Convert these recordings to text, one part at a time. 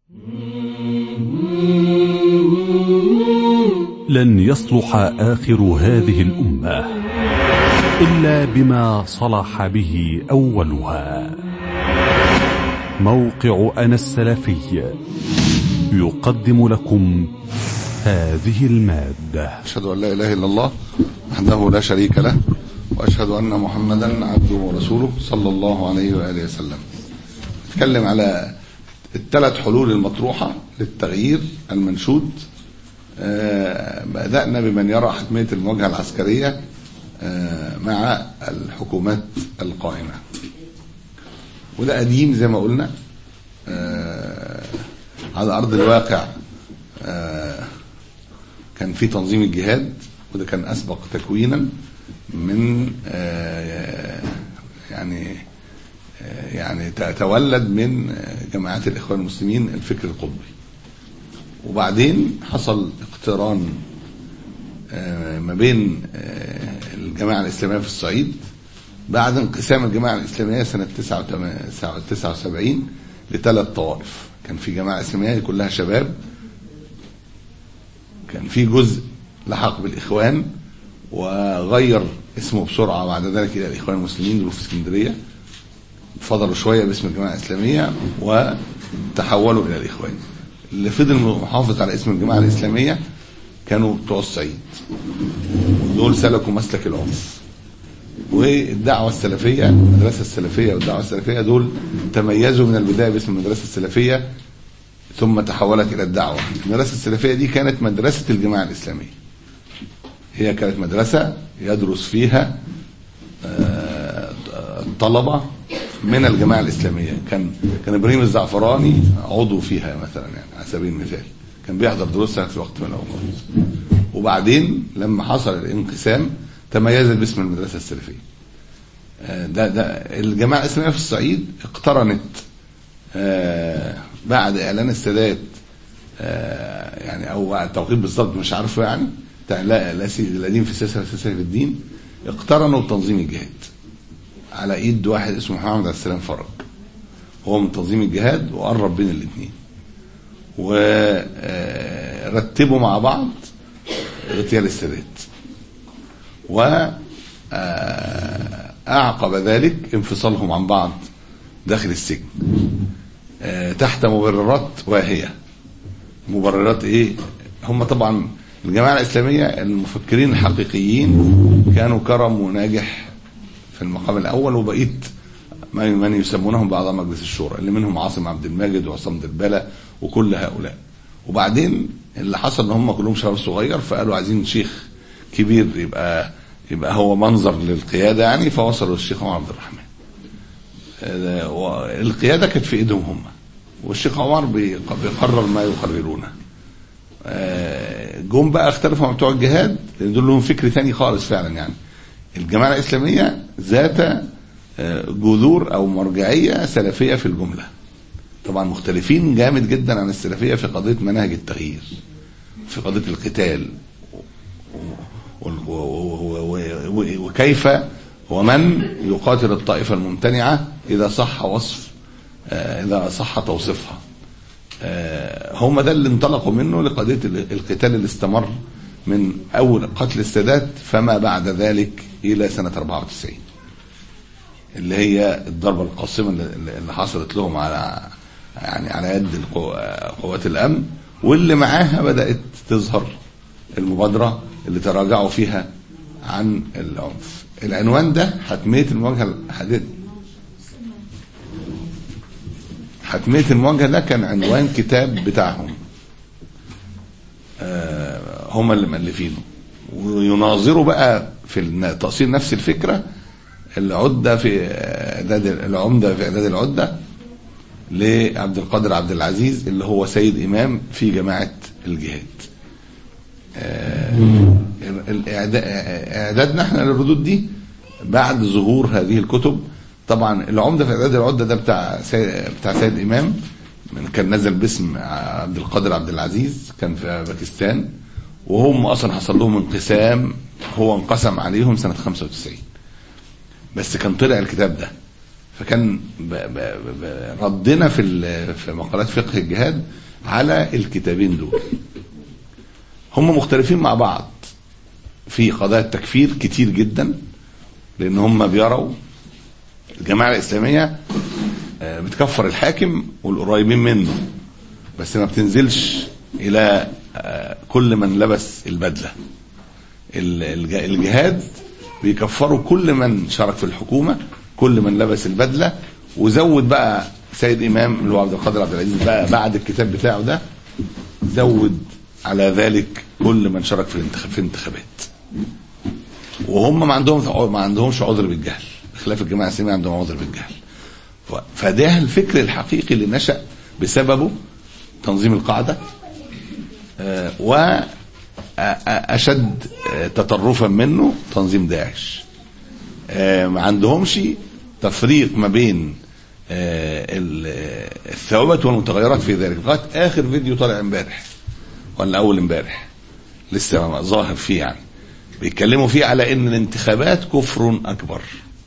لن يصلح آخر هذه الأمة إلا بما صلح به أولها موقع أنا السلفي يقدم لكم هذه المادة أشهد أن لا إله إلا الله وحده لا شريك له وأشهد أن محمدا عبده ورسوله صلى الله عليه وآله وسلم نتكلم على الثلاث حلول المطروحة للتغيير المنشود آه، بدأنا بمن يرى حتمية المواجهة العسكرية آه، مع الحكومات القائمة وده قديم زي ما قلنا آه، على أرض الواقع كان في تنظيم الجهاد وده كان أسبق تكوينا من يعني يعني تولد من جماعات الإخوان المسلمين الفكر القطبي وبعدين حصل اقتران ما بين الجماعة الإسلامية في الصعيد بعد انقسام الجماعة الإسلامية سنة 79 لثلاث طوائف كان في جماعة إسلامية كلها شباب كان في جزء لحق بالإخوان وغير اسمه بسرعة بعد ذلك إلى الإخوان المسلمين دول في اسكندرية فضلوا شوية باسم الجماعة الإسلامية وتحولوا إلى الإخوان اللي فضل محافظ على اسم الجماعة الإسلامية كانوا بتوع الصعيد ودول سلكوا مسلك العنف والدعوة السلفية المدرسة السلفية والدعوة السلفية دول تميزوا من البداية باسم المدرسة السلفية ثم تحولت إلى الدعوة المدرسة السلفية دي كانت مدرسة الجماعة الإسلامية هي كانت مدرسة يدرس فيها طلبة من الجماعة الإسلامية كان كان إبراهيم الزعفراني عضو فيها مثلا يعني على سبيل المثال كان بيحضر دروسها في وقت من الأوقات وبعدين لما حصل الانقسام تميزت باسم المدرسة السلفية ده ده الجماعة الإسلامية في الصعيد اقترنت بعد إعلان السادات يعني أو التوقيت بالظبط مش عارفه يعني لا القديم في السياسة والسياسة في الدين اقترنوا بتنظيم الجهاد على ايد واحد اسمه محمد عبد السلام فرج هو من تنظيم الجهاد وقرب بين الاثنين ورتبوا مع بعض اغتيال السادات و اعقب ذلك انفصالهم عن بعض داخل السجن تحت مبررات واهية مبررات ايه هم طبعا الجماعة الإسلامية المفكرين الحقيقيين كانوا كرم وناجح في المقام الأول وبقيت من يسمونهم بأعضاء مجلس الشورى اللي منهم عاصم عبد الماجد وعصام دبالة وكل هؤلاء وبعدين اللي حصل ان هم كلهم شباب صغير فقالوا عايزين شيخ كبير يبقى يبقى هو منظر للقيادة يعني فوصلوا للشيخ عمر عبد الرحمن القيادة كانت في ايدهم هم والشيخ عمر بيقرر ما يقررونه جم بقى اختلفوا مع بتوع الجهاد لان دول لهم فكر ثاني خالص فعلا يعني الجماعة الإسلامية ذات جذور أو مرجعية سلفية في الجملة طبعا مختلفين جامد جدا عن السلفية في قضية مناهج التغيير في قضية القتال وكيف ومن يقاتل الطائفة الممتنعة إذا صح وصف إذا صح توصيفها هم ده اللي انطلقوا منه لقضية القتال اللي استمر من أول قتل السادات فما بعد ذلك إلى سنة 94 اللي هي الضربة القاصمة اللي حصلت لهم على يعني على يد قوات الأمن واللي معاها بدأت تظهر المبادرة اللي تراجعوا فيها عن العنف العنوان ده حتمية المواجهة حتمية المواجهة ده كان عنوان كتاب بتاعهم هم اللي مؤلفينه ويناظروا بقى في تأصيل نفس الفكرة العدة في إعداد العمدة في إعداد العدة لعبد القادر عبد العزيز اللي هو سيد إمام في جماعة الجهاد إعدادنا احنا للردود دي بعد ظهور هذه الكتب طبعا العمدة في إعداد العدة ده بتاع سيد, بتاع سيد إمام كان نزل باسم عبد القادر عبد العزيز كان في باكستان وهم اصلا حصل لهم انقسام هو انقسم عليهم سنة 95 بس كان طلع الكتاب ده فكان ب ب ب ردنا في ال- في مقالات فقه الجهاد على الكتابين دول هم مختلفين مع بعض في قضايا التكفير كتير جدا لان هم بيروا الجماعه الاسلاميه آه، بتكفر الحاكم والقريبين منه بس ما بتنزلش الى آه، كل من لبس البدله ال- الج- الجهاد بيكفروا كل من شارك في الحكومه كل من لبس البدله وزود بقى سيد امام اللي هو عبد القادر عبد العزيز بقى بعد الكتاب بتاعه ده زود على ذلك كل من شارك في الانتخاب في الانتخابات وهم ما عندهم ما عندهمش عذر بالجهل بخلاف الجماعه الاسلاميه عندهم عذر بالجهل ف- فده الفكر الحقيقي اللي نشأ بسببه تنظيم القاعده آه، و أ- أ- اشد آه، تطرفا منه تنظيم داعش آه، ما عندهمش تفريق ما بين آه، ال- آه، الثوابت والمتغيرات في ذلك لغايه اخر فيديو طالع امبارح ولا اول امبارح لسه ما ظاهر فيه يعني بيتكلموا فيه على ان الانتخابات كفر اكبر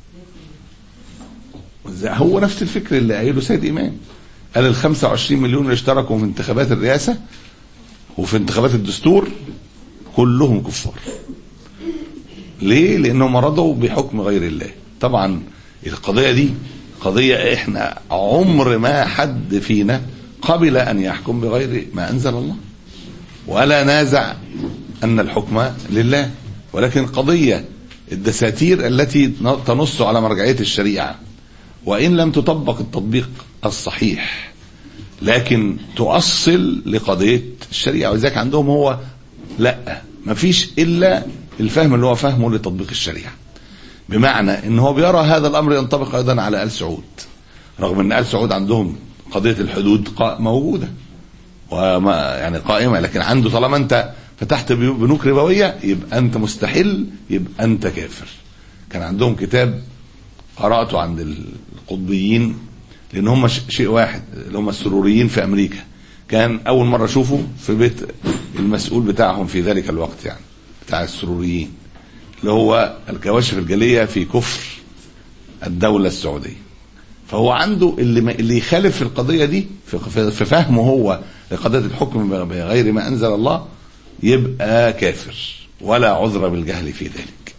وإزاي- هو نفس الفكر اللي قايله سيد امام قال ال 25 مليون اللي اشتركوا في انتخابات الرئاسه وفي انتخابات الدستور كلهم كفار ليه لانهم رضوا بحكم غير الله طبعا القضيه دي قضيه احنا عمر ما حد فينا قبل ان يحكم بغير ما انزل الله ولا نازع ان الحكم لله ولكن قضيه الدساتير التي تنص على مرجعيه الشريعه وان لم تطبق التطبيق الصحيح لكن تؤصل لقضيه الشريعه ولذلك عندهم هو لا مفيش الا الفهم اللي هو فهمه لتطبيق الشريعه بمعنى ان هو بيرى هذا الامر ينطبق ايضا على ال سعود رغم ان ال سعود عندهم قضيه الحدود قا- موجوده وما يعني قائمه لكن عنده طالما انت فتحت بيو- بنوك ربويه يبقى انت مستحل يبقى انت كافر كان عندهم كتاب قراته عند القطبيين لان هم ش- شيء واحد اللي هم السروريين في امريكا كان اول مره اشوفه في بيت المسؤول بتاعهم في ذلك الوقت يعني بتاع السروريين اللي هو الكواشف الجليه في كفر الدوله السعوديه فهو عنده اللي ما اللي يخالف في القضيه دي في في- في فهمه هو لقضيه الحكم بغير ما انزل الله يبقى كافر ولا عذر بالجهل في ذلك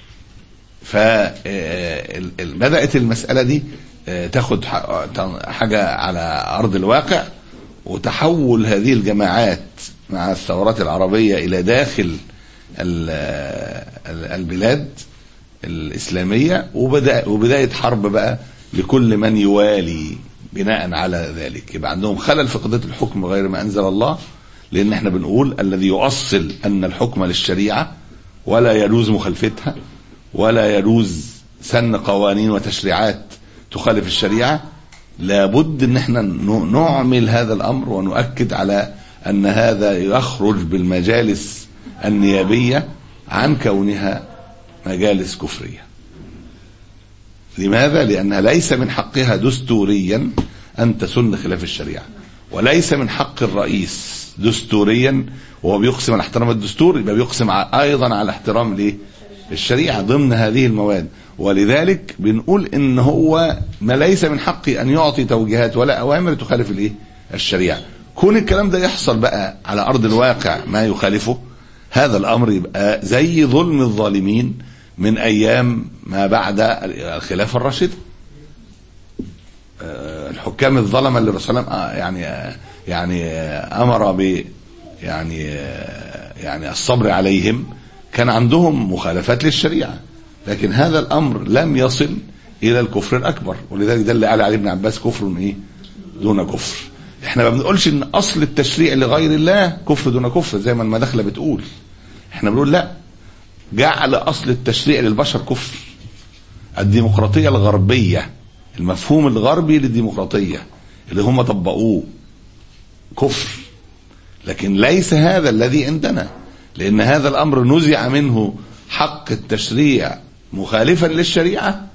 فبدات المساله دي آه، تاخد ح- حاجه على ارض الواقع وتحول هذه الجماعات مع الثورات العربيه الى داخل ال- ال- البلاد الاسلاميه وبدا وبدايه حرب بقى لكل من يوالي بناء على ذلك يبقى عندهم خلل في قضيه الحكم غير ما انزل الله لان احنا بنقول الذي يؤصل ان الحكم للشريعه ولا يجوز مخالفتها ولا يجوز سن قوانين وتشريعات تخالف الشريعه لابد ان احنا ن- نعمل هذا الامر ونؤكد على ان هذا يخرج بالمجالس النيابيه عن كونها مجالس كفريه لماذا؟ لأنها ليس من حقها دستوريا أن تسن خلاف الشريعة وليس من حق الرئيس دستوريا وهو بيقسم على احترام الدستور يبقى بيقسم ع- أيضا على احترام ليه؟ الشريعة ضمن هذه المواد ولذلك بنقول إن هو ما ليس من حقه أن يعطي توجيهات ولا أوامر تخالف الإيه؟ الشريعة كون الكلام ده يحصل بقى على أرض الواقع ما يخالفه هذا الأمر يبقى زي ظلم الظالمين من ايام ما بعد الخلافه الراشده آه، الحكام الظلمه اللي الرسول صلى الله عليه وسلم آه، يعني آه، يعني آه، امر ب يعني آه، يعني الصبر عليهم كان عندهم مخالفات للشريعه لكن هذا الامر لم يصل الى الكفر الاكبر ولذلك ده اللي قال علي بن عباس كفر ايه دون كفر احنا ما بنقولش ان اصل التشريع لغير الله كفر دون كفر زي ما المداخله بتقول احنا بنقول لا جعل اصل التشريع للبشر كفر الديمقراطيه الغربيه المفهوم الغربي للديمقراطيه اللي هم طبقوه كفر لكن ليس هذا الذي عندنا لان هذا الامر نزع منه حق التشريع مخالفا للشريعه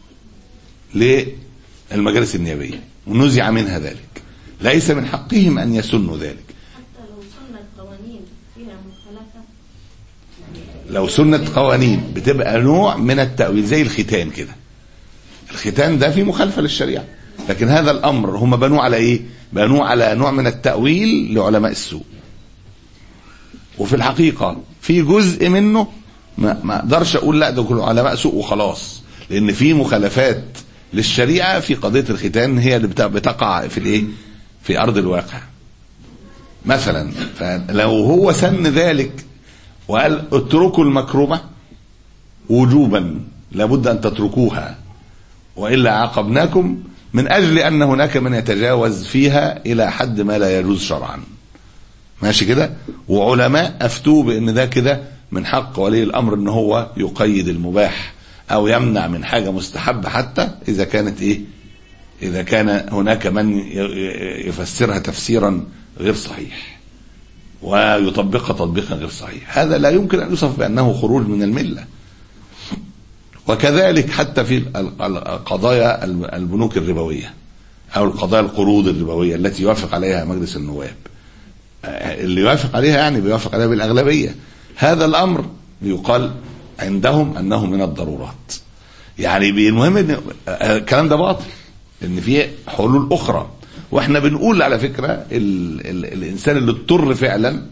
للمجالس النيابيه ونزع منها ذلك ليس من حقهم ان يسنوا ذلك حتى لو صنت قوانين فيها مخالفة لو سنة قوانين بتبقى نوع من التأويل زي الختان كده الختان ده في مخالفة للشريعة لكن هذا الأمر هم بنوه على إيه بنوه على نوع من التأويل لعلماء السوء وفي الحقيقة في جزء منه ما ما اقدرش اقول لا ده كله علماء سوء وخلاص لان في مخالفات للشريعه في قضيه الختان هي اللي بت- بتقع في الايه في ارض الواقع مثلا فلو هو سن ذلك وقال اتركوا المكرمه وجوبا لابد ان تتركوها والا عاقبناكم من اجل ان هناك من يتجاوز فيها الى حد ما لا يجوز شرعا ماشي كده وعلماء افتوا بان ده كده من حق ولي الامر ان هو يقيد المباح او يمنع من حاجه مستحبه حتى اذا كانت ايه اذا كان هناك من ي- ي- يفسرها تفسيرا غير صحيح ويطبقها تطبيقا غير صحيح هذا لا يمكن ان يوصف بانه خروج من المله وكذلك حتى في ال- ال- القضايا الب- البنوك الربويه او القضايا القروض الربويه التي يوافق عليها مجلس النواب اللي يوافق عليها يعني بيوافق عليها بالأغلبية هذا الأمر يقال عندهم أنه من الضرورات يعني بي- المهم ان آه، الكلام ده باطل ان في حلول اخرى واحنا بنقول على فكره ال ال الانسان اللي اضطر فعلا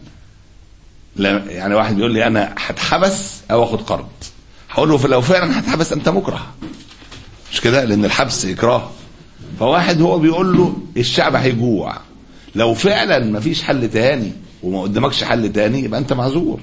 لا يعني واحد بيقول لي انا هتحبس او اخد قرض هقول له لو فعلا هتحبس انت مكره مش كده لان الحبس اكراه فواحد هو بيقول له الشعب هيجوع لو فعلا ما فيش حل تاني وما قدامكش حل تاني يبقى انت معذور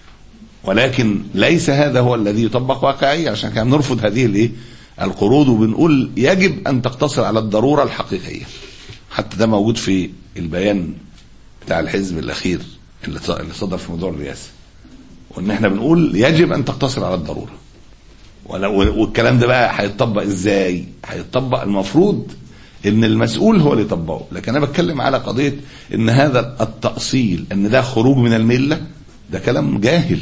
ولكن ليس هذا هو الذي يطبق واقعيا عشان كده بنرفض هذه الايه القروض وبنقول يجب ان تقتصر على الضروره الحقيقيه حتى ده موجود في البيان بتاع الحزب الاخير اللي ص- اللي صدر في موضوع الرئاسه وان احنا بنقول يجب ان تقتصر على الضروره ولو- والكلام ده بقى هيتطبق ازاي هيتطبق المفروض ان المسؤول هو اللي يطبقه لكن انا بتكلم على قضيه ان هذا التاصيل ان ده خروج من المله ده كلام جاهل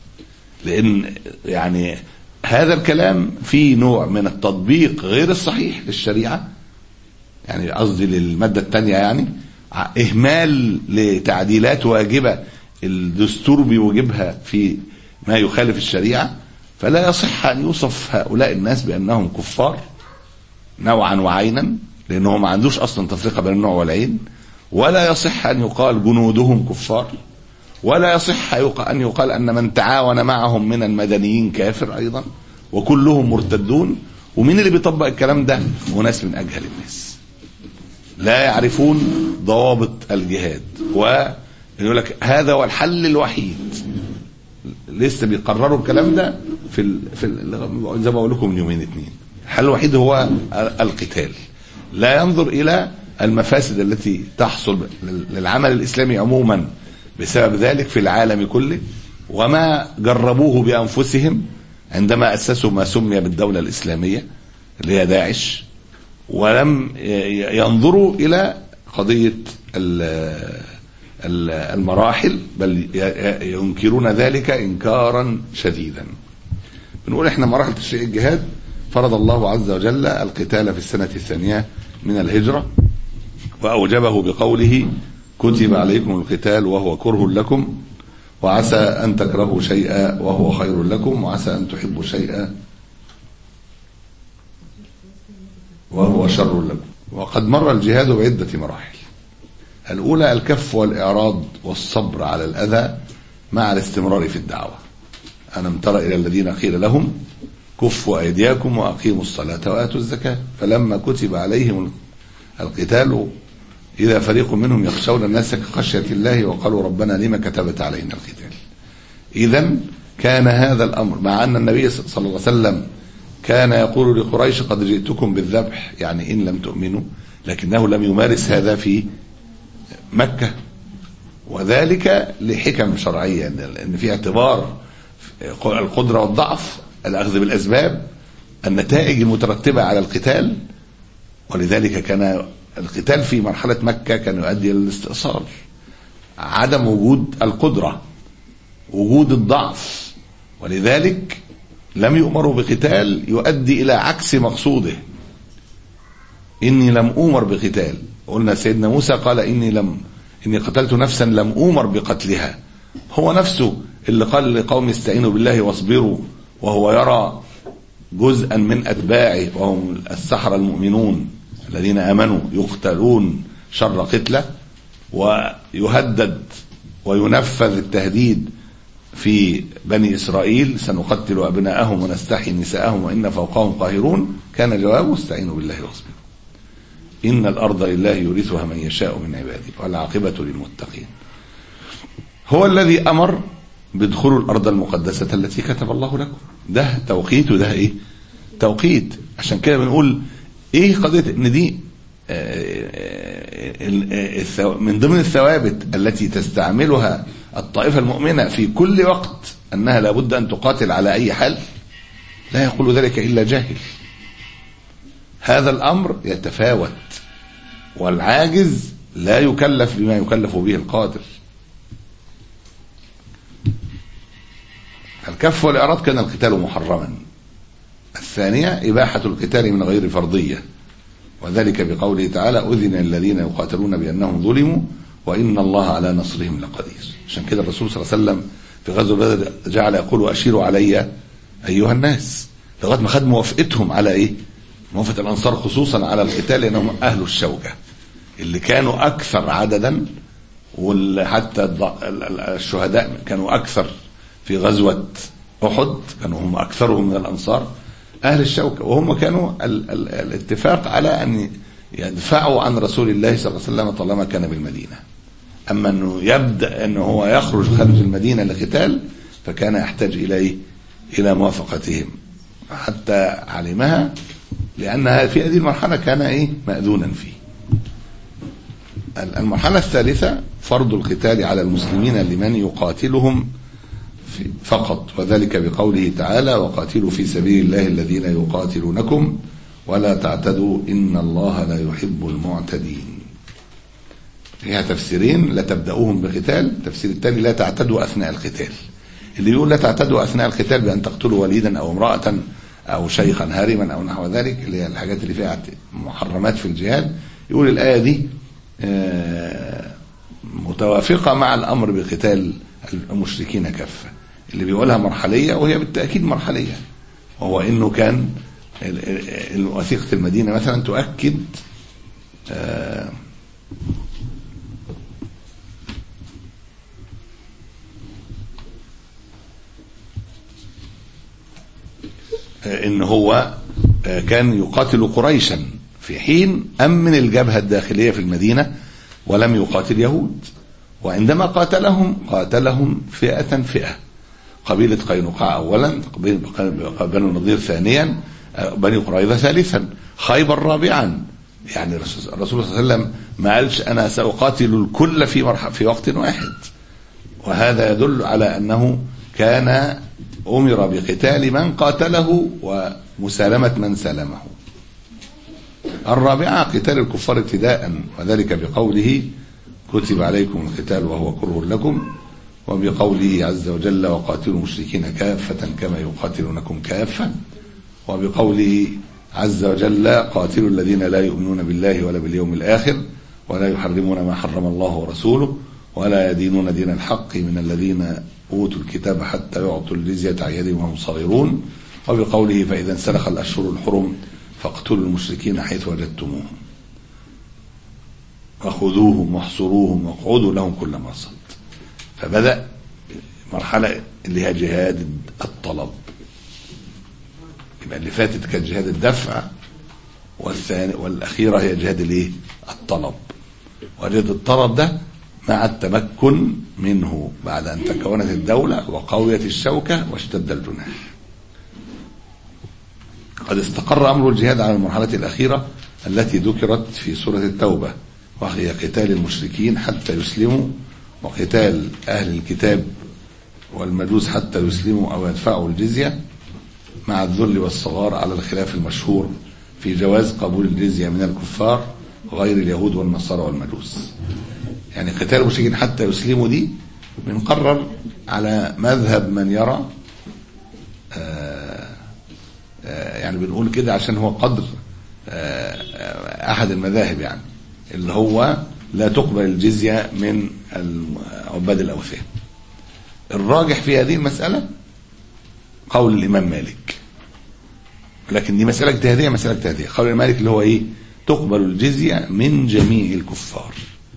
لان يعني هذا الكلام فيه نوع من التطبيق غير الصحيح للشريعه يعني قصدي للماده الثانيه يعني ع- اهمال لتعديلات واجبه الدستور بيوجبها في ما يخالف الشريعه فلا يصح ان يوصف هؤلاء الناس بانهم كفار نوعا وعينا لانه ما عندوش اصلا تفرقه بين النوع والعين ولا يصح ان يقال جنودهم كفار ولا يصح يق- ان يقال ان من تعاون معهم من المدنيين كافر ايضا وكلهم مرتدون ومين اللي بيطبق الكلام ده وناس من اجهل الناس لا يعرفون ضوابط الجهاد ويقول لك هذا هو الحل الوحيد لسه بيقرروا الكلام ده في ال... في ال... زي ما بقول لكم من يومين اتنين الحل الوحيد هو ال- القتال لا ينظر الى المفاسد التي تحصل لل- للعمل الاسلامي عموما بسبب ذلك في العالم كله وما جربوه بانفسهم عندما اسسوا ما سمي بالدوله الاسلاميه اللي هي داعش ولم ي- ينظروا الى قضيه ال- ال- المراحل بل ي- ي- ينكرون ذلك انكارا شديدا بنقول احنا مراحل تشريع الجهاد فرض الله عز وجل القتال في السنة الثانية من الهجرة وأوجبه بقوله كتب عليكم القتال وهو كره لكم وعسى أن تكرهوا شيئا وهو خير لكم وعسى أن تحبوا شيئا وهو شر لكم وقد مر الجهاد بعدة مراحل الأولى الكف والإعراض والصبر على الأذى مع الاستمرار في الدعوة ألم تر إلى الذين قيل لهم كفوا أيديكم وأقيموا الصلاة وآتوا الزكاة فلما كتب عليهم القتال إذا فريق منهم يخشون الناس كخشية الله وقالوا ربنا لما كتبت علينا القتال إذا كان هذا الأمر مع أن النبي صلى الله عليه وسلم كان يقول لقريش قد جئتكم بالذبح يعني إن لم تؤمنوا لكنه لم يمارس هذا في مكة وذلك لحكم شرعية لأن في اعتبار القدرة والضعف الأخذ بالأسباب النتائج المترتبة على القتال ولذلك كان القتال في مرحلة مكة كان يؤدي إلى الاستئصال عدم وجود القدرة وجود الضعف ولذلك لم يؤمروا بقتال يؤدي إلى عكس مقصوده إني لم أومر بقتال قلنا سيدنا موسى قال إني لم إني قتلت نفسا لم أومر بقتلها هو نفسه اللي قال لقوم استعينوا بالله واصبروا وهو يرى جزءا من أتباعه وهم السحرة المؤمنون الذين آمنوا يقتلون شر قتلة ويهدد وينفذ التهديد في بني إسرائيل سنقتل أبناءهم ونستحي نساءهم وإن فوقهم قاهرون كان جوابه استعينوا بالله واصبروا إن الأرض لله يورثها من يشاء من عباده والعاقبة للمتقين هو الذي أمر بدخول الأرض المقدسة التي كتب الله لكم ده توقيت وده إيه توقيت عشان كده بنقول إيه قضية إن دي آه، آه، الثو- من ضمن الثوابت التي تستعملها الطائفة المؤمنة في كل وقت أنها لابد أن تقاتل على أي حال لا يقول ذلك إلا جاهل هذا الأمر يتفاوت والعاجز لا يكلف بما يكلف به القادر الكف والإعراض كان القتال محرما الثانية إباحة القتال من غير فرضية وذلك بقوله تعالى أذن الذين يقاتلون بأنهم ظلموا وإن الله على نصرهم لقدير عشان كده الرسول صلى الله عليه وسلم في غزوة بدر جعل يقول أشيروا علي أيها الناس لغاية ما خد موافقتهم على إيه موافقة الأنصار خصوصا على القتال لأنهم أهل الشوكة اللي كانوا أكثر عددا وحتى الشهداء كانوا أكثر في غزوة أحد كانوا هم أكثرهم من الأنصار أهل الشوكة وهم كانوا ال ال الاتفاق على أن يدفعوا عن رسول الله صلى الله عليه وسلم طالما كان بالمدينة أما أنه يبدأ أنه هو يخرج خارج المدينة لقتال فكان يحتاج إلى إيه؟ إلى موافقتهم حتى علمها لأنها في هذه المرحلة كان إيه مأذونا فيه المرحلة الثالثة فرض القتال على المسلمين لمن يقاتلهم فقط وذلك بقوله تعالى وقاتلوا في سبيل الله الذين يقاتلونكم ولا تعتدوا إن الله لا يحب المعتدين فيها تفسيرين لا تبدأوهم بقتال التفسير الثاني لا تعتدوا أثناء القتال اللي يقول لا تعتدوا أثناء القتال بأن تقتلوا وليدا أو امرأة أو شيخا هارما أو نحو ذلك اللي هي الحاجات اللي فيها محرمات في الجهاد يقول الآية دي متوافقة مع الأمر بقتال المشركين كافة اللي بيقولها مرحلية وهي بالتأكيد مرحلية وهو إنه كان وثيقة المدينة مثلا تؤكد إن هو كان يقاتل قريشا في حين أمن الجبهة الداخلية في المدينة ولم يقاتل يهود وعندما قاتلهم قاتلهم فئة فئة قبيلة قينقاع أولا بنو النضير ثانيا بني قريظة ثالثا خيبر رابعا يعني الرسول صلى الله عليه وسلم ما قالش أنا سأقاتل الكل في مرحب في وقت واحد وهذا يدل على أنه كان أمر بقتال من قاتله ومسالمة من سالمه الرابعة قتال الكفار ابتداء وذلك بقوله كتب عليكم القتال وهو كره لكم وبقوله عز وجل وقاتلوا المشركين كافة كما يقاتلونكم كافة وبقوله عز وجل قاتلوا الذين لا يؤمنون بالله ولا باليوم الآخر ولا يحرمون ما حرم الله ورسوله ولا يدينون دين الحق من الذين أوتوا الكتاب حتى يعطوا الجزية عن يد وهم صغيرون وبقوله فإذا انسلخ الأشهر الحرم فاقتلوا المشركين حيث وجدتموهم وخذوهم واحصروهم واقعدوا لهم كل مرصد فبدأ مرحلة اللي هي جهاد الطلب يبقى اللي فاتت كانت جهاد الدفع والثاني والأخيرة هي جهاد الايه الطلب وجهاد الطلب ده مع التمكن منه بعد أن تكونت الدولة وقويت الشوكة واشتد الجناح قد استقر أمر الجهاد على المرحلة الأخيرة التي ذكرت في سورة التوبة وهي قتال المشركين حتى يسلموا وقتال أهل الكتاب والمجوس حتى يسلموا أو يدفعوا الجزية مع الذل والصغار على الخلاف المشهور في جواز قبول الجزية من الكفار غير اليهود والنصارى والمجوس يعني قتال المشركين حتى يسلموا دي بنقرر على مذهب من يرى آآ آآ يعني بنقول كده عشان هو قدر أحد المذاهب يعني اللي هو لا تقبل الجزية من عباد الأوثان الراجح في هذه المسألة قول الإمام مالك لكن دي مسألة اجتهادية مسألة اجتهادية قول المالك اللي هو ايه تقبل الجزية من جميع الكفار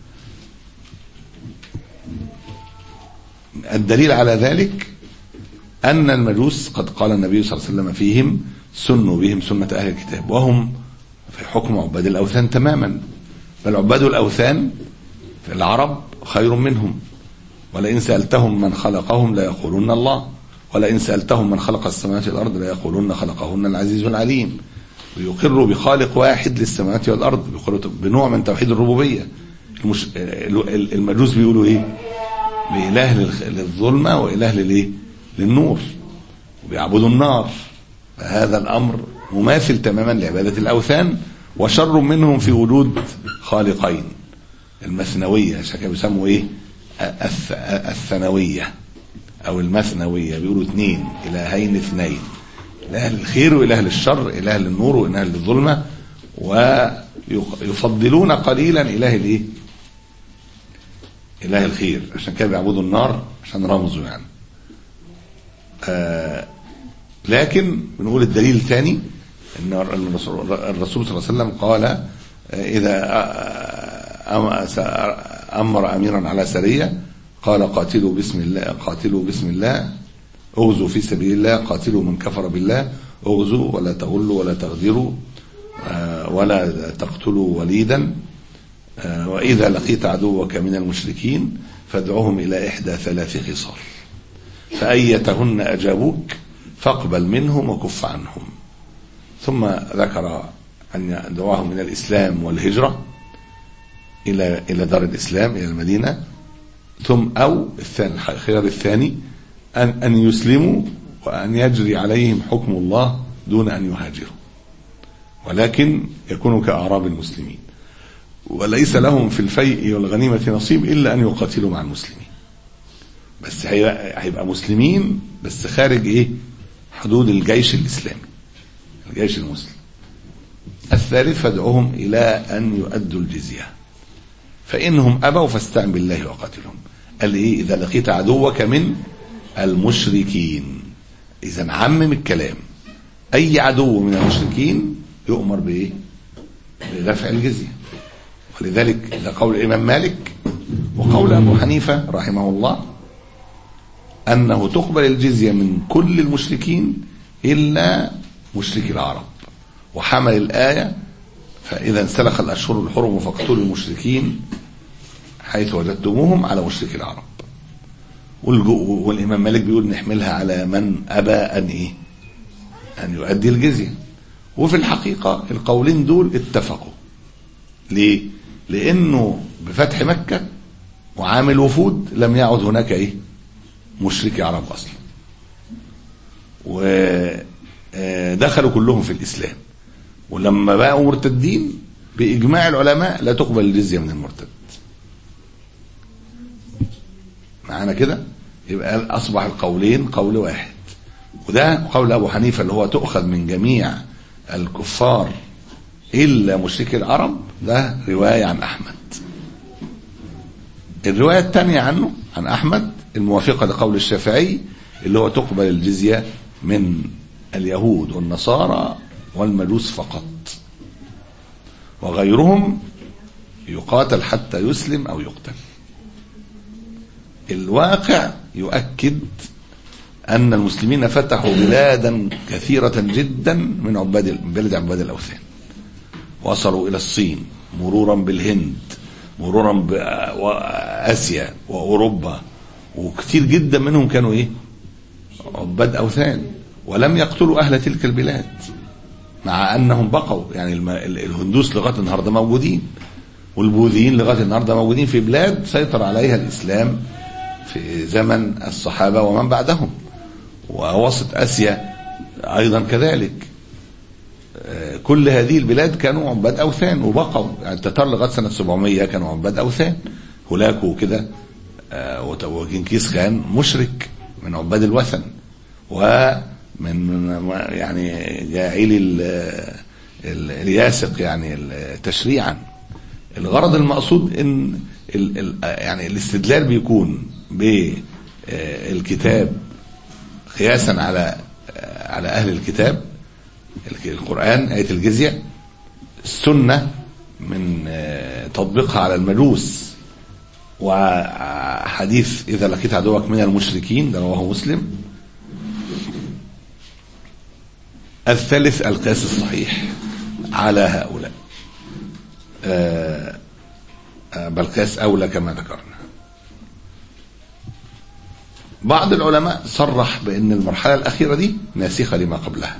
الدليل على ذلك أن المجوس قد قال النبي صلى الله عليه وسلم فيهم سنوا بهم سنة أهل الكتاب وهم في حكم عباد الأوثان تماما بل عباد الأوثان في العرب خير منهم ولئن سألتهم من خلقهم لا يقولون الله ولئن سألتهم من خلق السماوات والأرض لا يقولون خلقهن العزيز العليم ويقر بخالق واحد للسماوات والأرض يقر بنوع من توحيد الربوبية المش... المجوس بيقولوا ايه بإله للخ- للظلمة وإله للإيه؟ للنور وبيعبدوا النار فهذا الأمر مماثل تماما لعبادة الأوثان وشر منهم في وجود خالقين المثنوية عشان كده بيسموا إيه الث- الثنوية أو المثنوية بيقولوا اثنين إلهين اثنين إله للخير وإله للشر إله للنور وإله للظلمة ويفضلون قليلا إله الإيه إله الخير عشان كده بيعبدوا النار عشان رمزه يعني آه لكن بنقول الدليل الثاني ان الرسول, الرسول صلى الله عليه وسلم قال آه، اذا آه، أم- امر اميرا على سريه قال قاتلوا بسم الله قاتلوا بسم الله اغزوا في سبيل الله قاتلوا من كفر بالله اغزوا ولا تغلوا ولا تغدروا آه، ولا تقتلوا وليدا آه، وإذا لقيت عدوك من المشركين فادعوهم إلى إحدى ثلاث خصال فأيتهن أجابوك فاقبل منهم وكف عنهم ثم ذكر أن دعاهم من الإسلام والهجرة إلى إلى دار الإسلام إلى المدينة ثم أو الثاني الخيار الثاني أن أن يسلموا وأن يجري عليهم حكم الله دون أن يهاجروا ولكن يكونوا كأعراب المسلمين وليس لهم في الفيء والغنيمة نصيب إلا أن يقاتلوا مع المسلمين بس هيبقى, هيبقى مسلمين بس خارج إيه حدود الجيش الإسلامي الجيش المسلم الثالث فادعوهم إلى أن يؤدوا الجزية فإنهم أبوا فاستعن بالله وقاتلهم قال إيه إذا لقيت عدوك من المشركين إذا عمم الكلام أي عدو من المشركين يؤمر بإيه بدفع الجزية ولذلك ده قول الإمام مالك وقول أبو حنيفة رحمه الله أنه تقبل الجزية من كل المشركين إلا مشركي العرب وحمل الآية فإذا انسلخ الأشهر الحرم فاقتلوا المشركين حيث وجدتموهم على مشركي العرب والجو- والإمام مالك بيقول نحملها على من أبى أن إيه أن يؤدي الجزية وفي الحقيقة القولين دول اتفقوا ليه لأنه بفتح مكة وعامل وفود لم يعد هناك إيه مشركي عرب أصلا ودخلوا كلهم في الإسلام ولما بقوا مرتدين بإجماع العلماء لا تقبل الجزية من المرتد معانا كده يبقى أصبح القولين قول واحد وده قول أبو حنيفة اللي هو تؤخذ من جميع الكفار إلا مشركي العرب ده رواية عن أحمد الرواية الثانية عنه عن أحمد الموافقة لقول الشافعي اللي هو تقبل الجزية من اليهود والنصارى والمجوس فقط وغيرهم يقاتل حتى يسلم أو يقتل الواقع يؤكد أن المسلمين فتحوا بلادا كثيرة جدا من عباد من بلد عباد الأوثان وصلوا إلى الصين مرورا بالهند مرورا بآسيا وأوروبا وكثير جدا منهم كانوا إيه عباد أوثان ولم يقتلوا أهل تلك البلاد مع أنهم بقوا يعني الم- ال- الهندوس لغاية النهاردة موجودين والبوذيين لغاية النهاردة موجودين في بلاد سيطر عليها الإسلام في زمن الصحابة ومن بعدهم ووسط آسيا أيضا كذلك آه، كل هذه البلاد كانوا عباد أوثان وبقوا يعني التتار لغاية سنة 700 كانوا عباد أوثان هولاكو وكده آه، وت- وجنكيز خان مشرك من عباد الوثن ومن من- يعني جاعلي ال- ال- الياسق يعني ال- تشريعا الغرض المقصود ان ال ال يعني الاستدلال بيكون بالكتاب قياسا على على اهل الكتاب القرآن آية الجزية السنة من آه، تطبيقها على المجوس وحديث إذا لقيت عدوك من المشركين ده رواه مسلم الثالث القياس الصحيح على هؤلاء آه، آه، بل قياس أولى كما ذكرنا بعض العلماء صرح بأن المرحلة الأخيرة دي ناسخة لما قبلها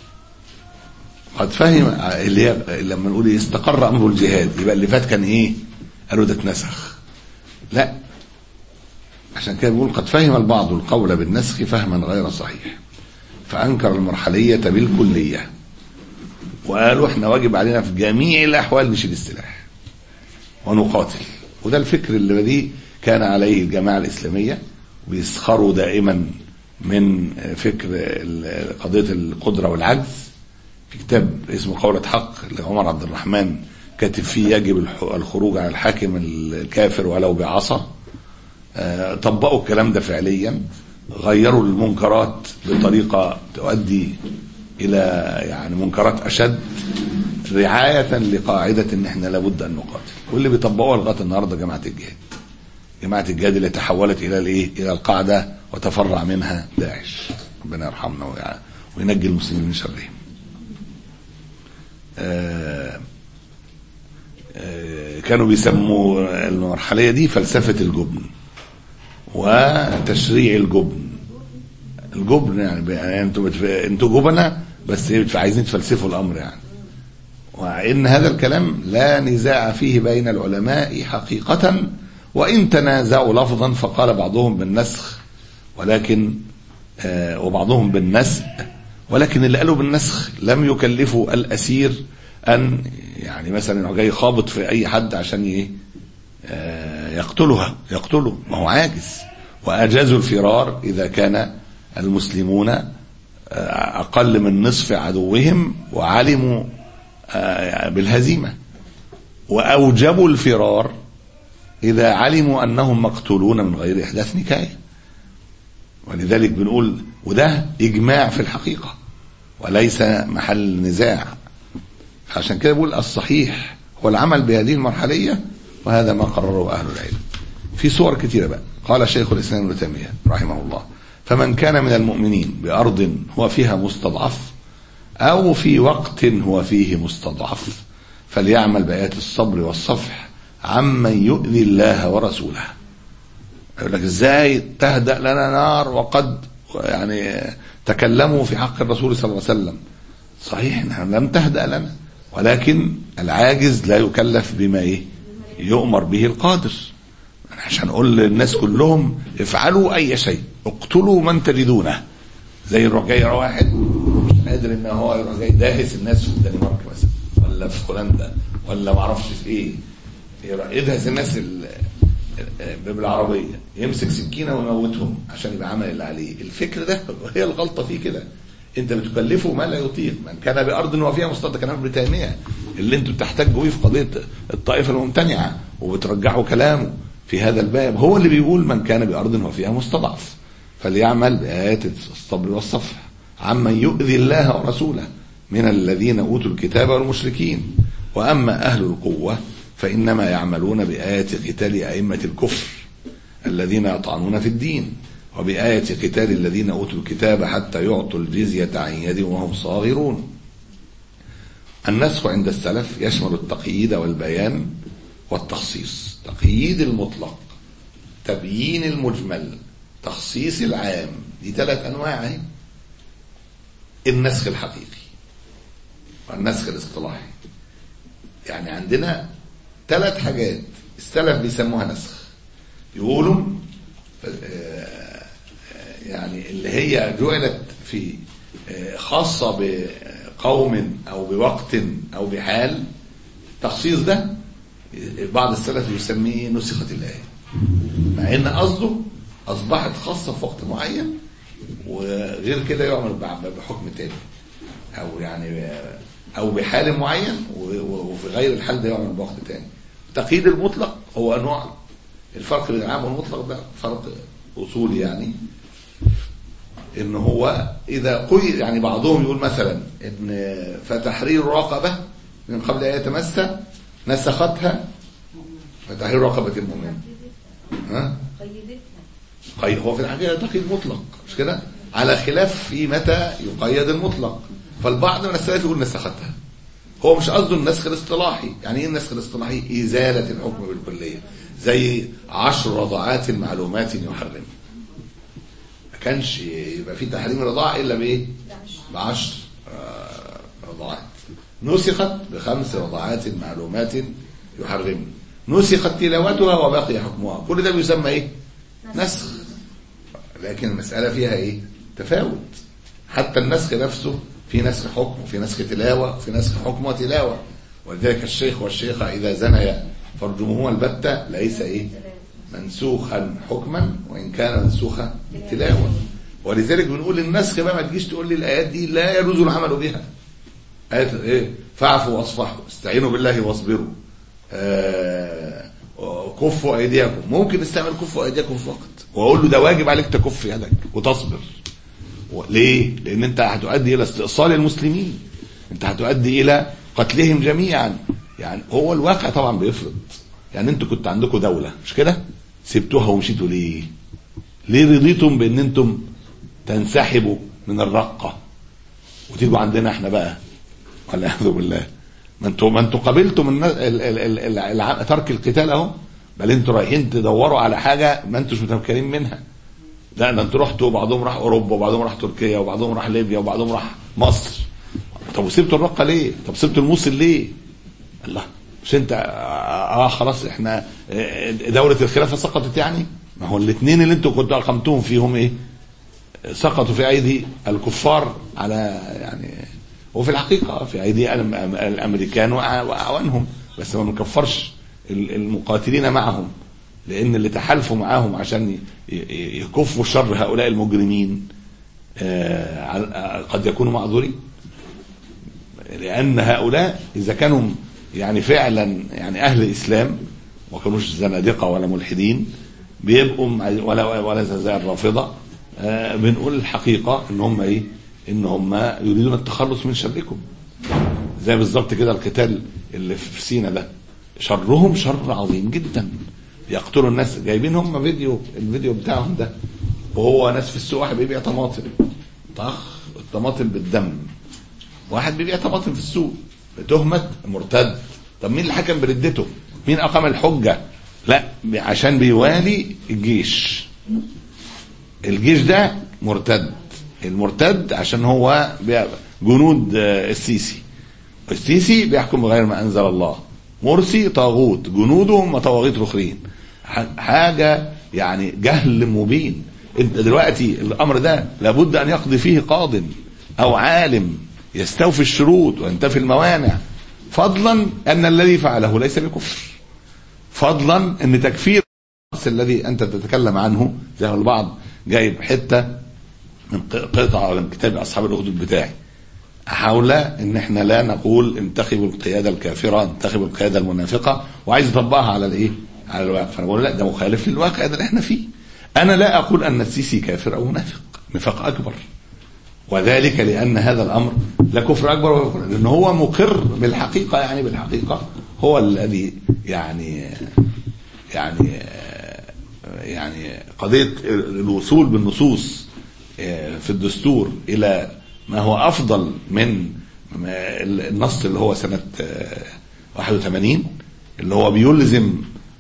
قد فهم اللي هي لما نقول إيه استقر أمر الجهاد يبقى اللي فات كان إيه قالوا ده اتنسخ لا عشان كده بيقول قد فهم البعض القول بالنسخ فهما غير صحيح فأنكر المرحلية بالكلية وقالوا احنا واجب علينا في جميع الأحوال نشيل السلاح ونقاتل وده الفكر اللي بديه كان عليه الجماعة الإسلامية بيسخروا دائما من فكر ال- قضية القدرة والعجز في كتاب اسمه قولة حق لعمر عبد الرحمن كاتب فيه يجب الح- الخروج على الحاكم الكافر ولو بعصا آه، طبقوا الكلام ده فعليا غيروا المنكرات بطريقة تؤدي إلى يعني منكرات أشد رعاية لقاعدة إن إحنا لابد أن نقاتل واللي بيطبقوها لغاية النهاردة جماعة الجهاد جماعة الجهاد اللي تحولت إلى الإيه؟ إلى القاعدة وتفرع منها داعش ربنا يرحمنا ويع- وينجي المسلمين من شرهم آه، آه، كانوا بيسموا المرحلية دي فلسفة الجبن وتشريع الجبن الجبن يعني, يعني انتوا بتف... انتوا جبنة بس إيه بتف... عايزين تفلسفوا الامر يعني وان هذا الكلام لا نزاع فيه بين العلماء حقيقة وان تنازعوا لفظا فقال بعضهم بالنسخ ولكن آه وبعضهم بالنسق ولكن اللي قالوا بالنسخ لم يكلفوا الاسير ان يعني مثلا هو جاي خابط في اي حد عشان ايه آه، يقتلها يقتله ما هو عاجز وأجازوا الفرار إذا كان المسلمون آه، أقل من نصف عدوهم وعلموا آه، بالهزيمة وأوجبوا الفرار إذا علموا أنهم مقتولون من غير إحداث نكاية ولذلك بنقول وده إجماع في الحقيقة وليس محل نزاع عشان كده بقول الصحيح هو العمل بهذه المرحلية وهذا ما قرره أهل العلم في صور كثيرة بقى قال شيخ الإسلام ابن تيمية رحمه الله فمن كان من المؤمنين بأرض هو فيها مستضعف أو في وقت هو فيه مستضعف فليعمل بآيات الصبر والصفح عمن يؤذي الله ورسوله يقول لك ازاي تهدأ لنا نار وقد يعني تكلموا في حق الرسول صلى الله عليه وسلم صحيح نحن لم تهدأ لنا ولكن العاجز لا يكلف بما ايه يؤمر به القادر عشان نقول للناس كلهم افعلوا اي شيء اقتلوا من تجدونه زي يروح جاي واحد مش قادر ان هو يروح جاي داهس الناس في الدنمارك مثلا ولا في هولندا ولا ما اعرفش في ايه يروح يدهس الناس ال- ال- بالعربيه يمسك سكينه ويموتهم عشان يبقى عمل اللي عليه الفكر ده هي الغلطه فيه كده انت بتكلفه ما لا يطيق من كان بارض وفيها مستضعف كلام ابن تيميه اللي انتوا بتحتجوا بيه في قضيه الطائفه الممتنعه وبترجعوا كلامه في هذا الباب هو اللي بيقول من كان بارض وفيها مستضعف فليعمل بايات الصبر والصفح عمن يؤذي الله ورسوله من الذين اوتوا الكتاب والمشركين واما اهل القوه فانما يعملون بايات قتال ائمه الكفر الذين يطعنون في الدين وبآية قتال الذين أوتوا الكتاب حتى يعطوا الجزية عن يد وهم صاغرون النسخ عند السلف يشمل التقييد والبيان والتخصيص تقييد المطلق تبيين المجمل تخصيص العام دي ثلاث أنواع اهي. النسخ الحقيقي والنسخ الاصطلاحي يعني عندنا ثلاث حاجات السلف بيسموها نسخ يقولوا آه، يعني اللي هي جعلت في آه، خاصة بقوم أو بوقت أو بحال التخصيص ده بعض السلف يسميه نسخت الآية مع إن قصده أصبحت خاصة في وقت معين وغير كده يعمل بع- بحكم تاني أو يعني أو بحال معين و- و- وفي غير الحال ده يعمل بوقت تاني تقييد المطلق هو أنواع الفرق بين العام والمطلق ده فرق أصولي يعني ان هو اذا قيد يعني بعضهم يقول مثلا ان فتحرير رقبه من قبل ان يتمس نسختها فتحرير رقبه المؤمن ها قيدتها قيد هو في الحقيقه تقييد مطلق مش كده على خلاف في متى يقيد المطلق فالبعض من السلف يقول نسختها هو مش قصده النسخ الاصطلاحي يعني ايه النسخ الاصطلاحي ازاله الحكم بالكليه زي عشر رضعات معلومات يحرم ما كانش يبقى في تحريم رضاع الا بايه بعشر آه، رضعات نسخت بخمس رضعات معلومات يحرم نسخت تلاوتها وبقي حكمها كل ده بيسمى ايه نسخ لكن المسألة فيها ايه تفاوت حتى النسخ نفسه في نسخ حكم وفي نسخ تلاوة وفي نسخ حكم وتلاوة ولذلك الشيخ والشيخة إذا زنيا فارجموهما البتة ليس ايه منسوخا حكما وإن كان منسوخا تلاوة ولذلك بنقول النسخ بقى ما تجيش تقول لي الآيات دي لا يجوز العمل بها آيات ايه فاعفوا واصفحوا استعينوا بالله واصبروا آه كفوا ايديكم ممكن نستعمل كفوا ايديكم فقط واقول له ده واجب عليك تكف يدك وتصبر و- ليه لان انت هتؤدي الى استئصال المسلمين انت هتؤدي الى قتلهم جميعا يعني هو الواقع طبعا بيفرض يعني انتوا كنت عندكم دولة مش كده سبتوها ومشيتوا ليه ليه رضيتم بان انتم تنسحبوا من الرقة وتيجوا عندنا احنا بقى والعياذ بالله ما انتوا ما انتوا قبلتم النا- ال- ال- ال- ال- الع- ترك القتال اهو بل انتوا رايحين تدوروا على حاجه ما انتوش متمكنين منها لا ده انتوا رحتوا بعضهم راح اوروبا وبعضهم راح تركيا وبعضهم راح ليبيا وبعضهم راح مصر طب وسبتوا الرقه ليه؟ طب سبتوا الموصل ليه؟ الله مش انت اه آه، خلاص احنا آه، دوله الخلافه سقطت يعني؟ ما هو الاثنين اللي انتوا كنتوا اقمتوهم فيهم ايه؟ سقطوا في ايدي الكفار على يعني وفي الحقيقه في ايدي الأم- الامريكان وأع- واعوانهم بس ما بنكفرش ال- المقاتلين معهم لان اللي تحالفوا معاهم عشان ي- ي- يكفوا شر هؤلاء المجرمين آه، عل- آه، قد يكونوا معذورين لان هؤلاء اذا كانوا يعني فعلا يعني اهل اسلام وما كانوش زنادقه ولا ملحدين بيبقوا مع- ولا ولا زي الرافضه آه، بنقول الحقيقه ان هم ايه؟ ان هم يريدون التخلص من شركم زي بالظبط كده القتال اللي في سينا ده شرهم شر عظيم جدا يقتلوا الناس جايبين هم فيديو الفيديو بتاعهم ده وهو ناس في السوق واحد بيبيع طماطم طخ الطماطم بالدم واحد بيبيع طماطم في السوق بتهمة مرتد طب مين اللي حكم بردته مين اقام الحجة لا عشان بيوالي الجيش الجيش ده مرتد المرتد عشان هو بي- جنود آه، السيسي السيسي بيحكم بغير ما انزل الله مرسي طاغوت جنوده هم طواغيت اخرين ح- حاجه يعني جهل مبين انت دلوقتي الامر ده لابد ان يقضي فيه قاض او عالم يستوفي الشروط وينتفي الموانع فضلا ان الذي فعله ليس بكفر فضلا ان تكفير الشخص الذي انت تتكلم عنه زي ما البعض جايب حته من ق- قطعه من كتاب اصحاب الاخدود بتاعي حول ان احنا لا نقول انتخبوا القياده الكافره انتخبوا القياده المنافقه وعايز يطبقها على الايه؟ على الواقع فانا بقول لا ده مخالف للواقع ده اللي احنا فيه انا لا اقول ان السيسي كافر او منافق نفاق اكبر وذلك لان هذا الامر لا كفر اكبر ولا كفر لان هو مقر بالحقيقه يعني بالحقيقه هو الذي يعني يعني يعني قضيه الوصول بالنصوص في الدستور الى ما هو افضل من النص اللي هو سنه 81 اللي هو بيلزم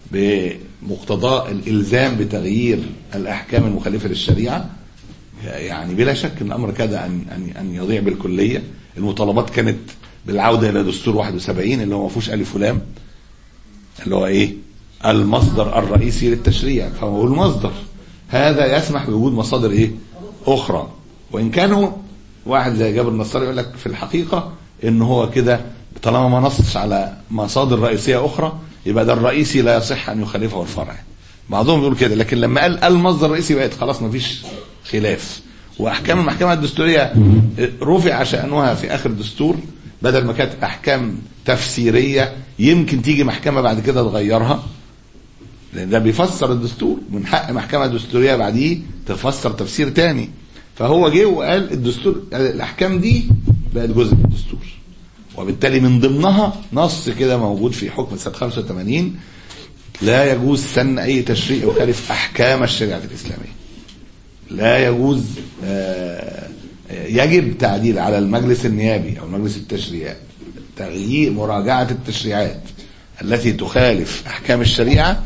بمقتضاء الالزام بتغيير الاحكام المخالفه للشريعه يعني بلا شك ان الامر كاد ان ان ان يضيع بالكليه المطالبات كانت بالعوده الى دستور 71 اللي هو ما فيهوش الف ولام اللي هو ايه المصدر الرئيسي للتشريع فهو المصدر هذا يسمح بوجود مصادر ايه اخرى وان كانوا واحد زي جابر النصاري يقول لك في الحقيقه ان هو كده طالما ما نصش على مصادر رئيسيه اخرى يبقى ده الرئيسي لا يصح ان يخالفه الفرع بعضهم بيقول كده لكن لما قال المصدر الرئيسي بقت خلاص ما فيش خلاف واحكام المحكمه الدستوريه رفع شانها في اخر الدستور بدل ما كانت احكام تفسيريه يمكن تيجي محكمه بعد كده تغيرها لان ده بيفسر الدستور من حق محكمه دستوريه بعديه تفسر تفسير تاني فهو جه وقال الدستور الاحكام دي بقت جزء من الدستور وبالتالي من ضمنها نص كده موجود في حكم سنه 85 لا يجوز سن اي تشريع يخالف احكام الشريعه الاسلاميه لا يجوز آه، يجب تعديل على المجلس النيابي او مجلس التشريعات تغيير مراجعه التشريعات التي تخالف احكام الشريعه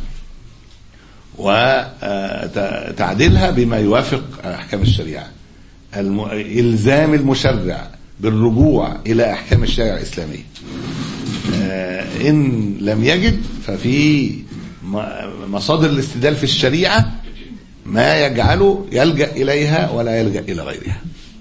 وتعديلها بما يوافق احكام الشريعه الم... الزام المشرع بالرجوع الى احكام الشريعه الاسلاميه آه، ان لم يجد ففي م- مصادر الاستدلال في الشريعه ما يجعله يلجا اليها ولا يلجا الى غيرها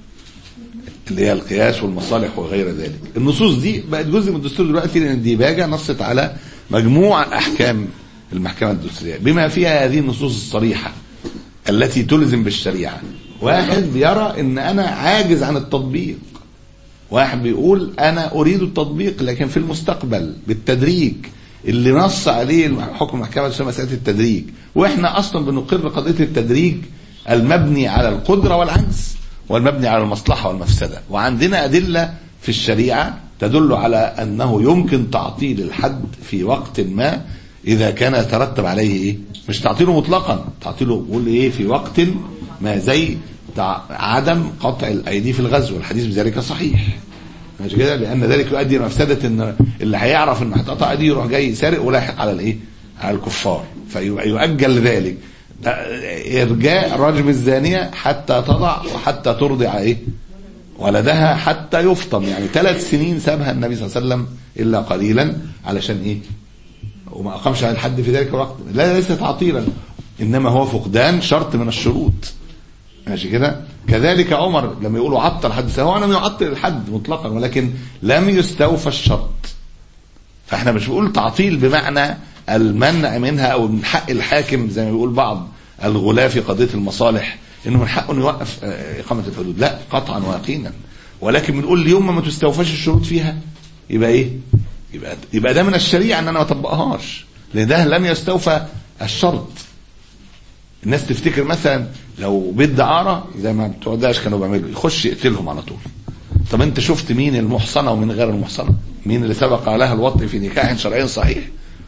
اللي هي القياس والمصالح وغير ذلك النصوص دي بقت جزء من الدستور دلوقتي لان الديباجه نصت على مجموع احكام المحكمه الدستوريه بما فيها هذه النصوص الصريحه التي تلزم بالشريعه واحد بيرى ان انا عاجز عن التطبيق واحد بيقول انا اريد التطبيق لكن في المستقبل بالتدريج اللي نص عليه حكم المحكمه الدستوريه مساله التدريج واحنا اصلا بنقر قضيه التدريج المبني على القدره والعجز والمبني على المصلحه والمفسده وعندنا ادله في الشريعه تدل على انه يمكن تعطيل الحد في وقت ما اذا كان يترتب عليه ايه مش تعطيله مطلقا تعطيله بيقول ايه في وقت ما زي تع- عدم قطع الايدي في الغزو الحديث بذلك صحيح مش كده لان ذلك يؤدي الى مفسده ان اللي هيعرف ان هتقطع ايديه يروح جاي سارق ولاحق على الايه على الكفار فيبقى يؤجل ذلك ده ارجاء رجم الزانيه حتى تضع وحتى ترضع ايه ولدها حتى يفطم يعني ثلاث سنين سابها النبي صلى الله عليه وسلم الا قليلا علشان ايه وما اقامش على الحد في ذلك الوقت لا ليس تعطيلا انما هو فقدان شرط من الشروط ماشي كده كذلك عمر لما يقولوا عطل حد هو لم يعطل الحد مطلقا ولكن لم يستوفى الشرط فاحنا مش بنقول تعطيل بمعنى المنع منها او من حق الحاكم زي ما بيقول بعض الغلاة في قضيه المصالح انه من حقه انه يوقف آه، اقامه الحدود لا قطعا ويقينا ولكن بنقول اليوم ما تستوفاش الشروط فيها يبقى ايه يبقى يبقى ده من الشريعه ان انا ما اطبقهاش لان ده لم يستوفى الشرط الناس تفتكر مثلا لو بيت دعاره زي ما بتوع داعش كانوا بيعملوا يخش يقتلهم على طول طب انت شفت مين المحصنه ومين غير المحصنه مين اللي سبق لها الوطء في نكاح شرعي صحيح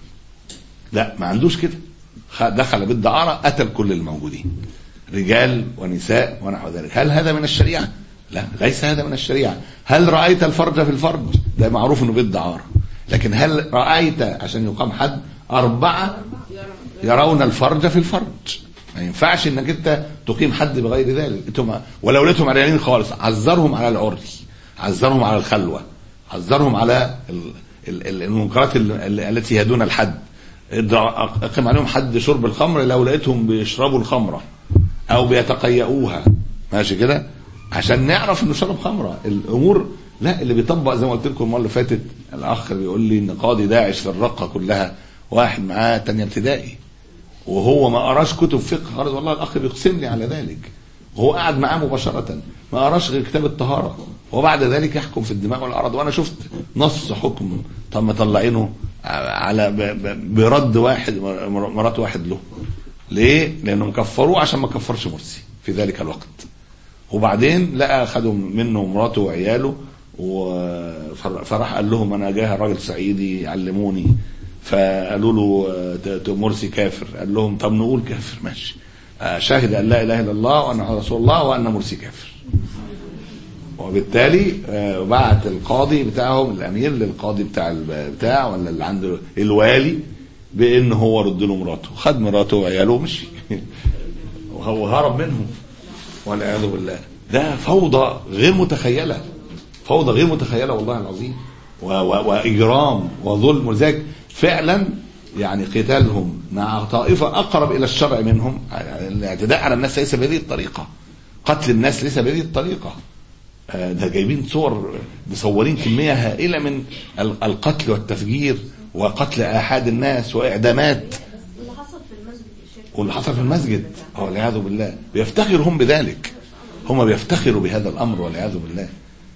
لا ما عندوش كده خ- دخل بيت دعاره قتل كل الموجودين رجال ونساء ونحو ذلك هل هذا من الشريعه لا ليس هذا من الشريعه هل رايت الفرج في الفرج ده معروف انه بيت دعاره لكن هل رايت عشان يقام حد اربعه يرون الفرج في الفرج ما ينفعش انك انت تقيم حد بغير ذلك انتم ولو لقيتهم عريانين خالص عذرهم على العري عذرهم على الخلوه عذرهم على ال- ال- ال- المنكرات ال- ال- التي هي دون الحد ادع- اقيم عليهم حد شرب الخمر لو لقيتهم بيشربوا الخمره او بيتقيؤوها ماشي كده عشان نعرف انه شرب خمره الامور لا اللي بيطبق زي ما قلت لكم المره اللي فاتت الاخ بيقول لي ان قاضي داعش في الرقه كلها واحد معاه تانية ابتدائي وهو ما قراش كتب فقه خالص والله الاخ بيقسم لي على ذلك وهو قاعد معاه مباشرة ما قراش غير كتاب الطهارة وبعد ذلك يحكم في الدماء والأرض وأنا شفت نص حكم طب مطلعينه على ب- ب- برد واحد مر- مرات واحد له ليه؟ لأنه مكفروه عشان ما كفرش مرسي في ذلك الوقت وبعدين لقى خدوا منه مراته وعياله وفر- فراح قال لهم انا جاي راجل صعيدي يعلموني فقالوا له آه، ت- ت- مرسي كافر قال لهم طب نقول كافر ماشي آه، شهد ان لا اله الا الله وان محمد رسول الله وان مرسي كافر وبالتالي آه، بعت القاضي بتاعهم الامير للقاضي بتاع الب- بتاع ولا اللي عنده الوالي بان هو رد له مراته خد مراته وعياله ومشي وهو هرب منهم والعياذ بالله ده فوضى غير متخيله فوضى غير متخيله والله العظيم و- و- واجرام وظلم ولذلك فعلا يعني قتالهم مع طائفه اقرب الى الشرع منهم يعني الاعتداء على الناس ليس بهذه الطريقه قتل الناس ليس بهذه الطريقه آه، ده جايبين صور مصورين كميه هائله من ال- القتل والتفجير وقتل احاد الناس واعدامات اللي حصل في المسجد يا شيخ واللي حصل في المسجد هو والعياذ بالله بيفتخر هم بذلك هم بيفتخروا بهذا الامر والعياذ بالله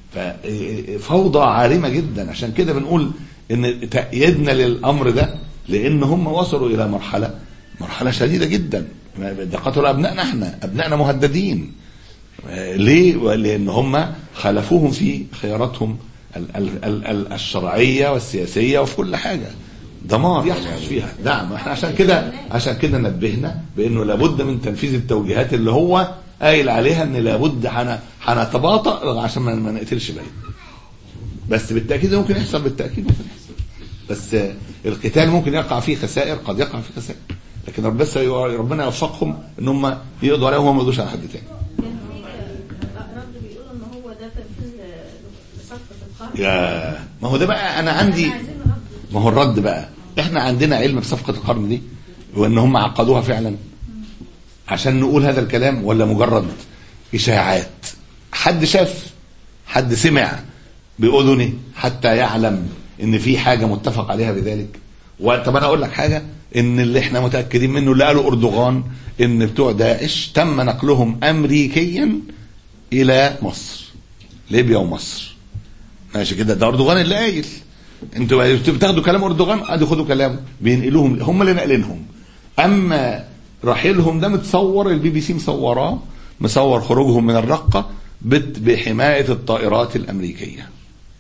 ففوضى عارمه جدا عشان كده بنقول ان تأييدنا للامر ده لان هم وصلوا الى مرحله مرحله شديده جدا ده قتلوا ابنائنا احنا ابنائنا مهددين آه، ليه لان هم خالفوهم في خياراتهم ال- ال- ال- ال- الشرعيه والسياسيه وفي كل حاجه دمار يحدث فيها نعم احنا عشان كده عشان كده نبهنا بانه لابد من تنفيذ التوجيهات اللي هو قايل عليها ان لابد هن- هنتباطأ عشان ما ما نقتلش بعيد بس بالتاكيد ممكن يحصل بالتاكيد ممكن يحصل بس آه، القتال ممكن يقع فيه خسائر قد يقع فيه خسائر لكن رب- بس ربنا يوفقهم ان هم يقضوا عليهم وما ما يقضوش على حد تاني كان في رد بيقولوا ان هو ده تنفيذ لصفقه القرن يا ما هو ده بقى انا عندي عايزين رد ما هو الرد بقى احنا عندنا علم بصفقة القرن دي وان هم عقدوها فعلا عشان نقول هذا الكلام ولا مجرد اشاعات حد شاف حد سمع باذنه حتى يعلم ان في حاجة متفق عليها بذلك وطب انا اقول لك حاجة ان اللي احنا متأكدين منه اللي قاله اردوغان ان بتوع داعش تم نقلهم امريكيا الى مصر ليبيا ومصر ماشي كده ده اردوغان اللي قايل انتوا بتاخدوا كلام اردوغان ادي خدوا كلامه بينقلوهم هم اللي ناقلينهم اما رحيلهم ده متصور البي بي سي مصوراه مصور خروجهم من الرقه بت- بحمايه الطائرات الامريكيه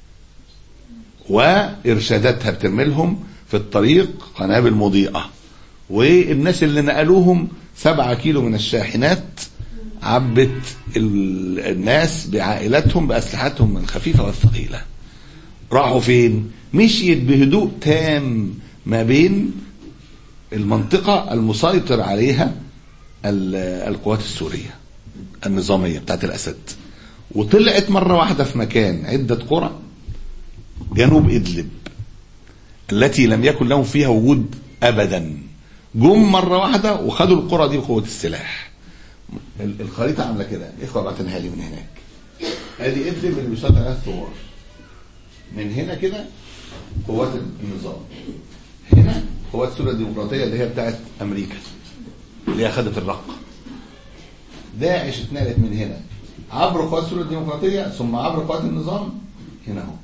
وارشاداتها بترملهم في الطريق قنابل مضيئه والناس اللي نقلوهم سبعة كيلو من الشاحنات عبت ال- الناس بعائلاتهم بأسلحتهم الخفيفة والثقيلة راحوا فين مشيت بهدوء تام ما بين المنطقة المسيطر عليها ال- القوات السورية النظامية بتاعت الأسد وطلعت مرة واحدة في مكان عدة قرى جنوب إدلب التي لم يكن لهم فيها وجود أبدا جم مرة واحدة وخدوا القرى دي بقوة السلاح ال- الخريطة عاملة كده إخوة بعتنها لي من هناك ادي إدلب اللي بيسيطر عليها الثوار من هنا كده قوات النظام هنا قوات سوريا الديمقراطية اللي هي بتاعت أمريكا اللي هي خدت الرقة داعش اتنقلت من هنا عبر قوات سوريا الديمقراطية ثم عبر قوات النظام هنا اهو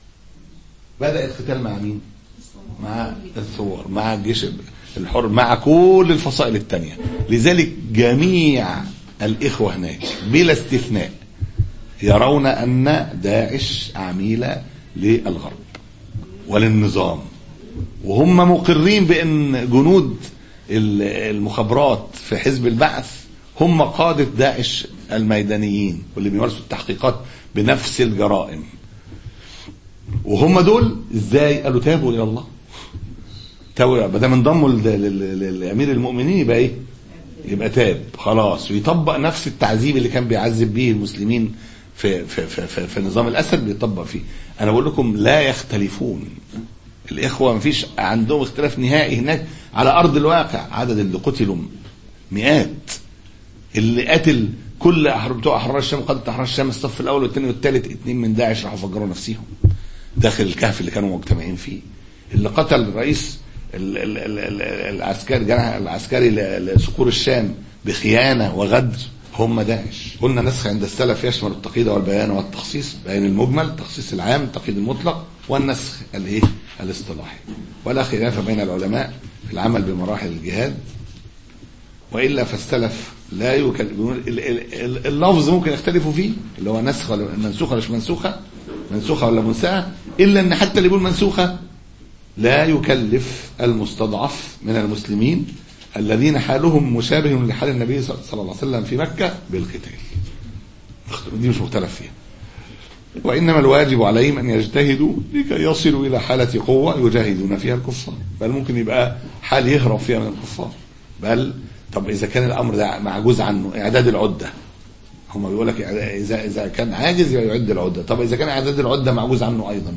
بدأ القتال مع مين؟ مع الثوار مع الجيش الحر مع كل الفصائل التانية لذلك جميع الإخوة هناك بلا استثناء يرون أن داعش عميلة للغرب وللنظام وهم مقرين بأن جنود ال- المخابرات في حزب البعث هم قادة داعش الميدانيين واللي بيمارسوا التحقيقات بنفس الجرائم وهم دول ازاي قالوا تابوا الى الله تابوا ما دام انضموا لل- لل- لل- لامير المؤمنين يبقى ايه يبقى تاب خلاص ويطبق نفس التعذيب اللي كان بيعذب به المسلمين في في في, في, في نظام الاسد بيطبق فيه انا بقول لكم لا يختلفون الاخوه ما فيش عندهم اختلاف نهائي هناك على ارض الواقع عدد اللي قتلوا مئات اللي قتل كل أحر- بتوع احرار الشام قاده احرار الشام الصف الاول والثاني والثالث اتنين من داعش راحوا فجروا نفسهم داخل الكهف اللي كانوا مجتمعين فيه اللي قتل رئيس ال- ال- ال- ال- العسكري جناح العسكري ل- لصقور الشام بخيانه وغدر هم داعش قلنا نسخ عند السلف يشمل التقييد والبيان والتخصيص بيان المجمل التخصيص العام التقييد المطلق والنسخ الايه الاصطلاحي ولا خلاف بين العلماء في العمل بمراحل الجهاد والا فالسلف لا يكل بيقول ال- ال- ال- اللفظ ممكن يختلفوا فيه اللي هو نسخ ولا منسوخه ولا مش منسوخه منسوخه ولا منساه الا ان حتى اللي بيقول منسوخه لا يكلف المستضعف من المسلمين الذين حالهم مشابه لحال النبي صلى الله عليه وسلم في مكه بالقتال دي مش مختلف فيها وإنما الواجب عليهم أن يجتهدوا لكي يصلوا إلى حالة قوة يجاهدون فيها الكفار بل ممكن يبقى حال يهرب فيها من الكفار بل طب إذا كان الأمر ده معجوز عنه إعداد العدة هم بيقول لك إعداد- إذا إذا كان عاجز يبقى يعد العدة طب إذا كان إعداد العدة معجوز عنه أيضا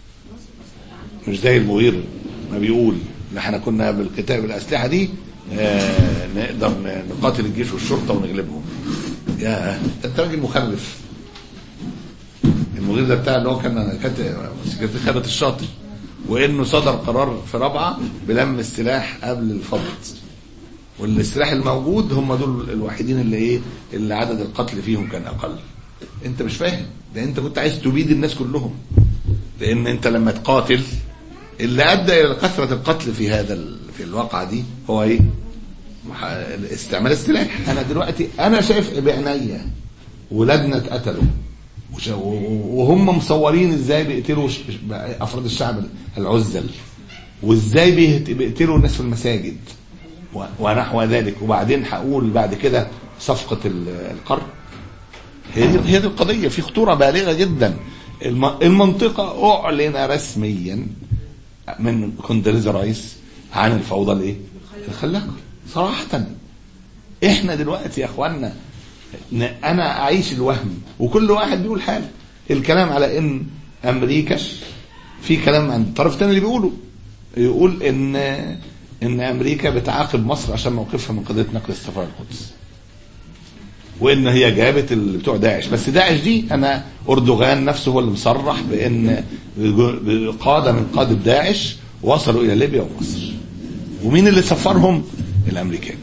مش زي المغير ما بيقول إن احنا كنا بالقتال بالأسلحة دي آه نقدر ن- نقاتل الجيش والشرطة ونغلبهم يا انت راجل مخلف المغير ده بتاع اللي هو كان كانت سكرتير خالد الشاطر وانه صدر قرار في رابعه بلم السلاح قبل الفض والسلاح الموجود هم دول الوحيدين اللي ايه اللي عدد القتل فيهم كان اقل انت مش فاهم ده انت كنت عايز تبيد الناس كلهم لان انت لما تقاتل اللي ادى الى كثره القتل في هذا ال... في الواقعه دي هو ايه مح- استعمال السلاح انا دلوقتي انا شايف بعينيا ولادنا اتقتلوا وش- و- وهم مصورين ازاي بيقتلوا ش- افراد الشعب العزل وازاي بيهت- بيقتلوا الناس في المساجد و- ونحو ذلك وبعدين هقول بعد كده صفقة ال- القرن هي دي هي دي القضية في خطورة بالغة جدا الم- المنطقة أعلن رسميا من كوندريزا رايس عن الفوضى الايه؟ الخلاقة صراحة احنا دلوقتي يا اخوانا ن- انا اعيش الوهم وكل واحد بيقول حاجه الكلام على ان امريكا في كلام عن الطرف الثاني اللي بيقوله يقول ان ان امريكا بتعاقب مصر عشان موقفها من قضيه نقل السفاره القدس وان هي جابت اللي بتوع داعش بس داعش دي انا اردوغان نفسه هو اللي مصرح بان قاده من قاده داعش وصلوا الى ليبيا ومصر ومين اللي سفرهم الامريكان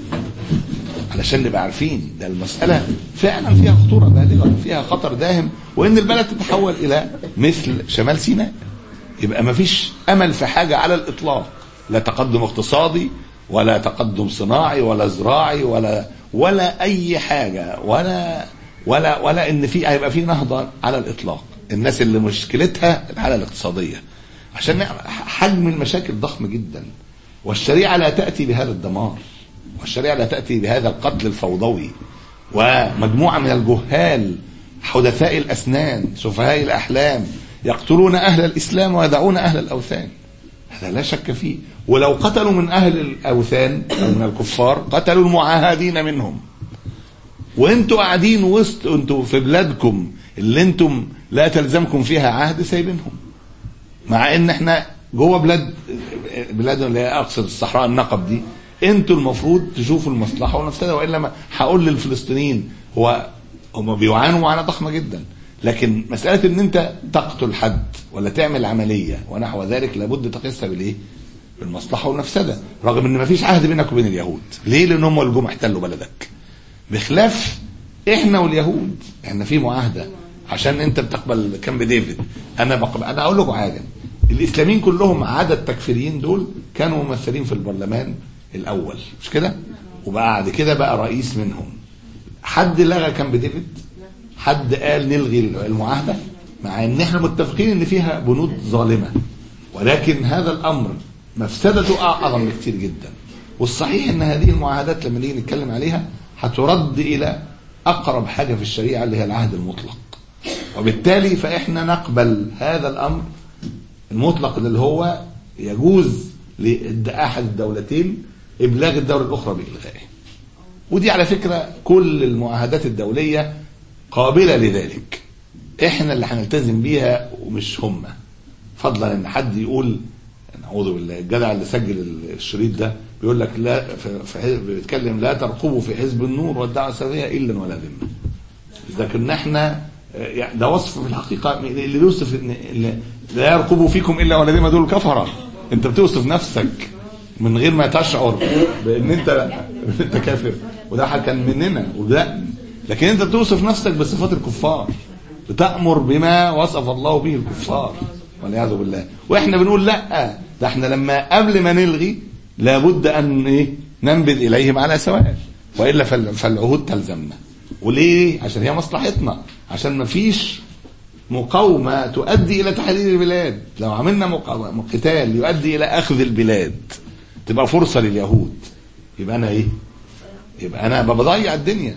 علشان نبقى عارفين ده المسألة فعلا فيها خطورة بالغة فيها خطر داهم وإن البلد تتحول إلى مثل شمال سيناء يبقى ما فيش أمل في حاجة على الإطلاق لا تقدم اقتصادي ولا تقدم صناعي ولا زراعي ولا ولا أي حاجة ولا ولا ولا إن في هيبقى في نهضة على الإطلاق الناس اللي مشكلتها الحالة الاقتصادية عشان نعرف حجم المشاكل ضخم جدا والشريعة لا تأتي بهذا الدمار والشريعة لا تأتي بهذا القتل الفوضوي ومجموعة من الجهال حدثاء الأسنان سفهاء الأحلام يقتلون أهل الإسلام ويدعون أهل الأوثان هذا لا شك فيه ولو قتلوا من أهل الأوثان أو من الكفار قتلوا المعاهدين منهم وانتوا قاعدين وسط انتوا في بلادكم اللي انتم لا تلزمكم فيها عهد سايبينهم مع ان احنا جوه بلاد بلاد اللي هي اقصد الصحراء النقب دي انتوا المفروض تشوفوا المصلحه والمفسده والا ما هقول للفلسطينيين هو هم بيعانوا معاناه ضخمه جدا لكن مساله ان انت تقتل حد ولا تعمل عمليه ونحو ذلك لابد تقيسها بالايه؟ بالمصلحه والمفسده رغم ان ما فيش عهد بينك وبين اليهود ليه؟ لان هم اللي جم احتلوا بلدك بخلاف احنا واليهود احنا في معاهده عشان انت بتقبل كامب ديفيد انا بقبل انا اقول لكم حاجه الاسلاميين كلهم عدد التكفيريين دول كانوا ممثلين في البرلمان الاول مش كده وبعد كده بقى رئيس منهم حد لغى كامب ديفيد حد قال نلغي المعاهده مع ان احنا متفقين ان فيها بنود ظالمه ولكن هذا الامر مفسدته اعظم بكثير جدا والصحيح ان هذه المعاهدات لما نيجي نتكلم عليها هترد الى اقرب حاجه في الشريعه اللي هي العهد المطلق وبالتالي فاحنا نقبل هذا الامر المطلق اللي هو يجوز لاحد الدولتين ابلاغ الدوله الاخرى بالغائه ودي على فكره كل المعاهدات الدوليه قابله لذلك احنا اللي هنلتزم بيها ومش هم فضلا ان حد يقول نعوذ بالله الجدع اللي سجل الشريط ده بيقول لك لا في في حزب- بيتكلم لا ترقبوا في حزب النور والدعوه السلفيه الا ولا ذمه لكن احنا آه، يعني ده وصف في الحقيقه اللي بيوصف ان اللي لا يرقبوا فيكم الا ولا ذمه دول كفره انت بتوصف نفسك من غير ما تشعر بان انت انت كافر وده حاجة كان مننا وده لكن انت بتوصف نفسك بصفات الكفار بتأمر بما وصف الله به الكفار والعياذ بالله واحنا بنقول لا ده احنا لما قبل ما نلغي لابد ان ايه ننبذ اليهم على سواء والا فال- فالعهود تلزمنا وليه عشان هي مصلحتنا عشان ما فيش مقاومة تؤدي إلى تحرير البلاد لو عملنا مقاومة قتال يؤدي إلى أخذ البلاد تبقى فرصة لليهود يبقى أنا إيه يبقى أنا بضيع الدنيا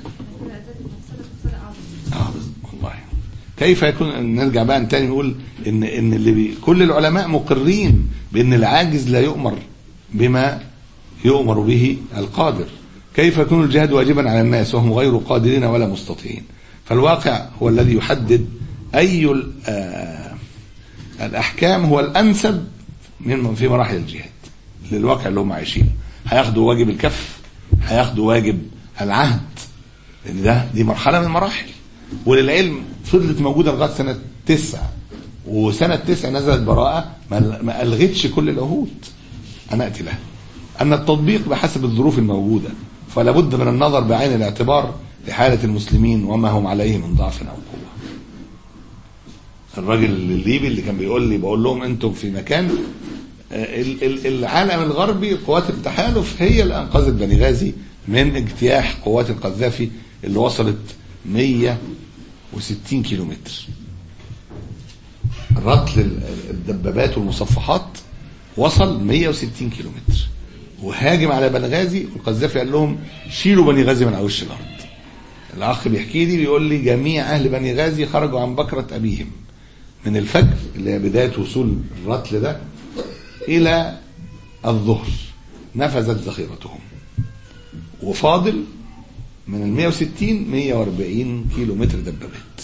آه والله كيف يكون نرجع بقى تاني نقول ان ان اللي بي كل العلماء مقرين بان العاجز لا يؤمر بما يؤمر به القادر كيف يكون الجهاد واجبا على الناس وهم غير قادرين ولا مستطيعين فالواقع هو الذي يحدد اي ال- آه، الاحكام هو الانسب من في مراحل الجهاد للواقع اللي هم عايشينه هياخدوا واجب الكف هياخدوا واجب العهد لان ده دي مرحله من المراحل وللعلم فضلت موجوده لغايه سنه تسع وسنه تسع نزلت براءه ما ما الغتش كل العهود انا اتي لها ان التطبيق بحسب الظروف الموجوده فلا بد من النظر بعين الاعتبار لحاله المسلمين وما هم عليه من ضعف او قوه الراجل الليبي اللي كان بيقول لي بقول لهم انتم في مكان آه، ال- ال- العالم الغربي قوات التحالف هي اللي انقذت بني غازي من اجتياح قوات القذافي اللي وصلت 100 160 كيلو متر رتل ال- الدبابات والمصفحات وصل 160 كيلو متر وهاجم على بنغازي والقذافي قال لهم شيلوا بني غازي من على وش الارض الاخ بيحكي لي بيقول لي جميع اهل بني غازي خرجوا عن بكره ابيهم من الفجر اللي هي بدايه وصول الرتل ده الى الظهر نفذت ذخيرتهم وفاضل من ال 160 140 كيلو متر دبابات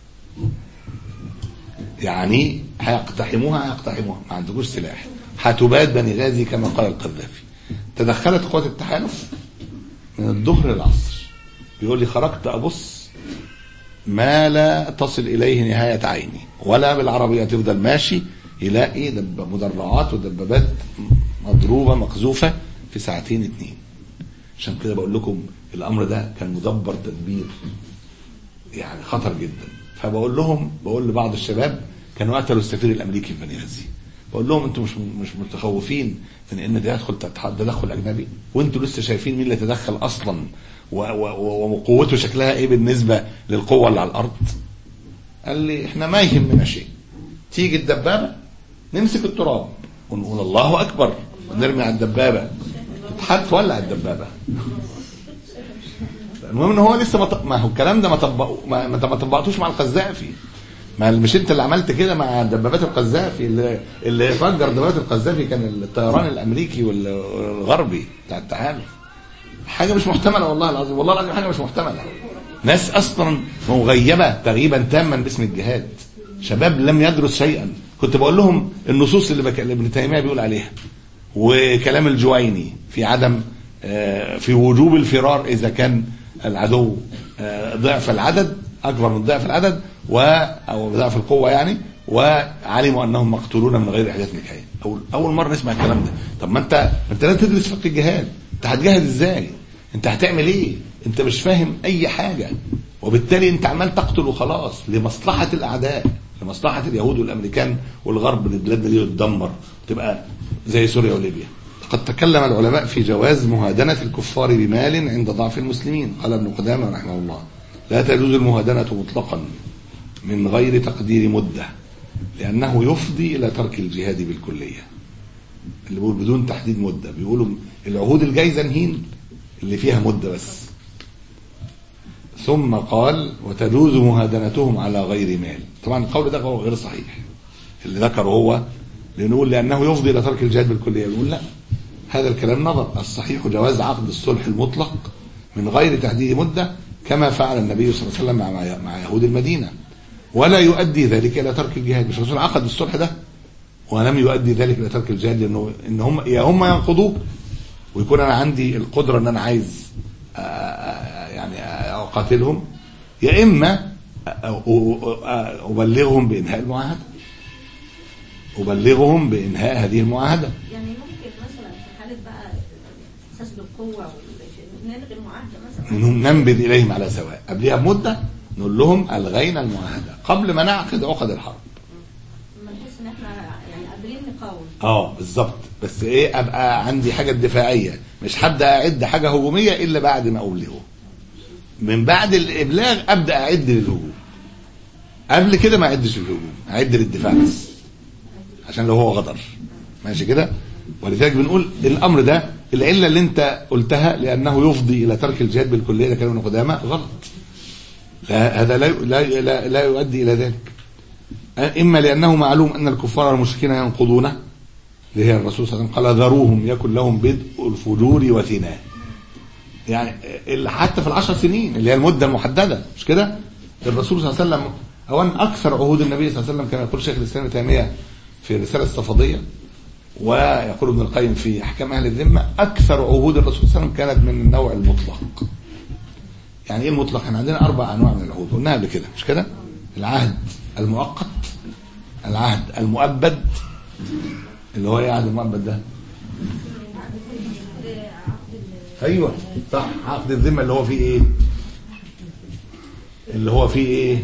يعني هيقتحموها هيقتحموها ما عندكوش سلاح هتباد بني غازي كما قال القذافي تدخلت قوات التحالف من الظهر للعصر بيقول لي خرجت ابص ما لا تصل اليه نهايه عيني ولا بالعربيه تفضل ماشي يلاقي دب مدرعات ودبابات مضروبه مقذوفه في ساعتين اتنين عشان كده بقول لكم الامر ده كان مدبر تدبير يعني خطر جدا فبقول لهم بقول لبعض الشباب كانوا قتلوا السفير الامريكي في بني غازي بقول لهم انتوا مش مش متخوفين من ان ده يدخل تدخل اجنبي وانتوا لسه شايفين مين اللي تدخل اصلا و- و- و- وقوته شكلها ايه بالنسبه للقوه اللي على الارض قال لي احنا ما يهمنا شيء تيجي الدبابه نمسك التراب ونقول الله اكبر ونرمي على الدبابه تتحرك تولع الدبابه المهم ان هو لسه ما ط- ما هو الكلام ده ما طبقه ما ما ما طبقتوش مع القذافي ما مش انت اللي عملت كده مع دبابات القذافي اللي اللي فجر دبابات القذافي كان الطيران الامريكي والغربي بتاع التحالف حاجه مش محتمله والله العظيم والله العظيم حاجه مش محتمله ناس اصلا مغيبه تغييبا تاما باسم الجهاد شباب لم يدرس شيئا كنت بقول لهم النصوص اللي, بك... اللي ابن تيميه بيقول عليها وكلام الجويني في عدم آه، في وجوب الفرار اذا كان العدو آه، ضعف العدد اكبر من ضعف العدد و او ضعف القوه يعني وعلموا انهم مقتولون من غير احداث نكايه اول اول مره نسمع الكلام ده طب ما انت ما انت لازم تدرس فقه الجهاد انت هتجاهد ازاي انت هتعمل ايه انت مش فاهم اي حاجه وبالتالي انت عمال تقتل وخلاص لمصلحه الاعداء لمصلحه اليهود والامريكان والغرب اللي بلادنا دي تدمر تبقى زي سوريا وليبيا قد تكلم العلماء في جواز مهادنة الكفار بمال عند ضعف المسلمين قال ابن قدامة رحمه الله لا تجوز المهادنة مطلقا من غير تقدير مدة لأنه يفضي إلى ترك الجهاد بالكلية اللي بيقول بدون تحديد مدة بيقولوا العهود الجايزة نهين اللي فيها مدة بس ثم قال وتجوز مهادنتهم على غير مال طبعا القول ده هو غير صحيح اللي ذكره هو لنقول لأنه يفضي إلى ترك الجهاد بالكلية بيقول لا هذا الكلام نظر الصحيح جواز عقد الصلح المطلق من غير تحديد مدة كما فعل النبي صلى الله عليه وسلم مع مع يهود المدينة ولا يؤدي ذلك إلى ترك الجهاد مش الرسول عقد الصلح ده ولم يؤدي ذلك إلى ترك الجهاد لأنه إن هم يا هم ينقضوه ويكون أنا عندي القدرة إن أنا عايز آه، آه، يعني آه، أقاتلهم يا إما آه، آه، أبلغهم بإنهاء المعاهدة أبلغهم بإنهاء هذه المعاهدة يعني ممكن مثلا في حالة بقى اساس بالقوة وال- نلغي المعاهدة مثلا انهم ننبذ اليهم على سواء قبلها بمده نقول لهم الغينا المعاهده قبل ما نعقد عقد الحرب لما نحس ان احنا يعني قادرين نقاوم اه بالظبط بس ايه ابقى عندي حاجه دفاعيه مش هبدا اعد حاجه هجوميه الا بعد ما ابلغه من بعد الابلاغ ابدا اعد للهجوم قبل كده ما اعدش للهجوم اعد للدفاع بس عشان لو هو غدر ماشي كده ولذلك بنقول الامر ده العله اللي انت قلتها لانه يفضي الى ترك الجهاد بالكليه ده كلام ابن قدامه غلط لا هذا لا لا لا, لا يؤدي الى ذلك اما لانه معلوم ان الكفار المشركين ينقضونه اللي هي الرسول صلى الله عليه وسلم قال ذروهم يكن لهم بدء الفجور وثناء يعني اللي حتى في العشر سنين اللي هي المده المحدده مش كده الرسول صلى الله عليه وسلم اولا اكثر عهود النبي صلى الله عليه وسلم كما يقول شيخ الاسلام ابن تيميه في الرساله الصفديه ويقول ابن القيم في احكام اهل الذمه اكثر عهود الرسول صلى الله عليه وسلم كانت من النوع المطلق يعني ايه المطلق احنا عندنا اربع انواع من العهود قلناها قبل كده مش كده العهد المؤقت العهد المؤبد اللي هو ايه العهد المؤبد ده ايوه صح عقد الذمه اللي هو فيه ايه اللي هو فيه ايه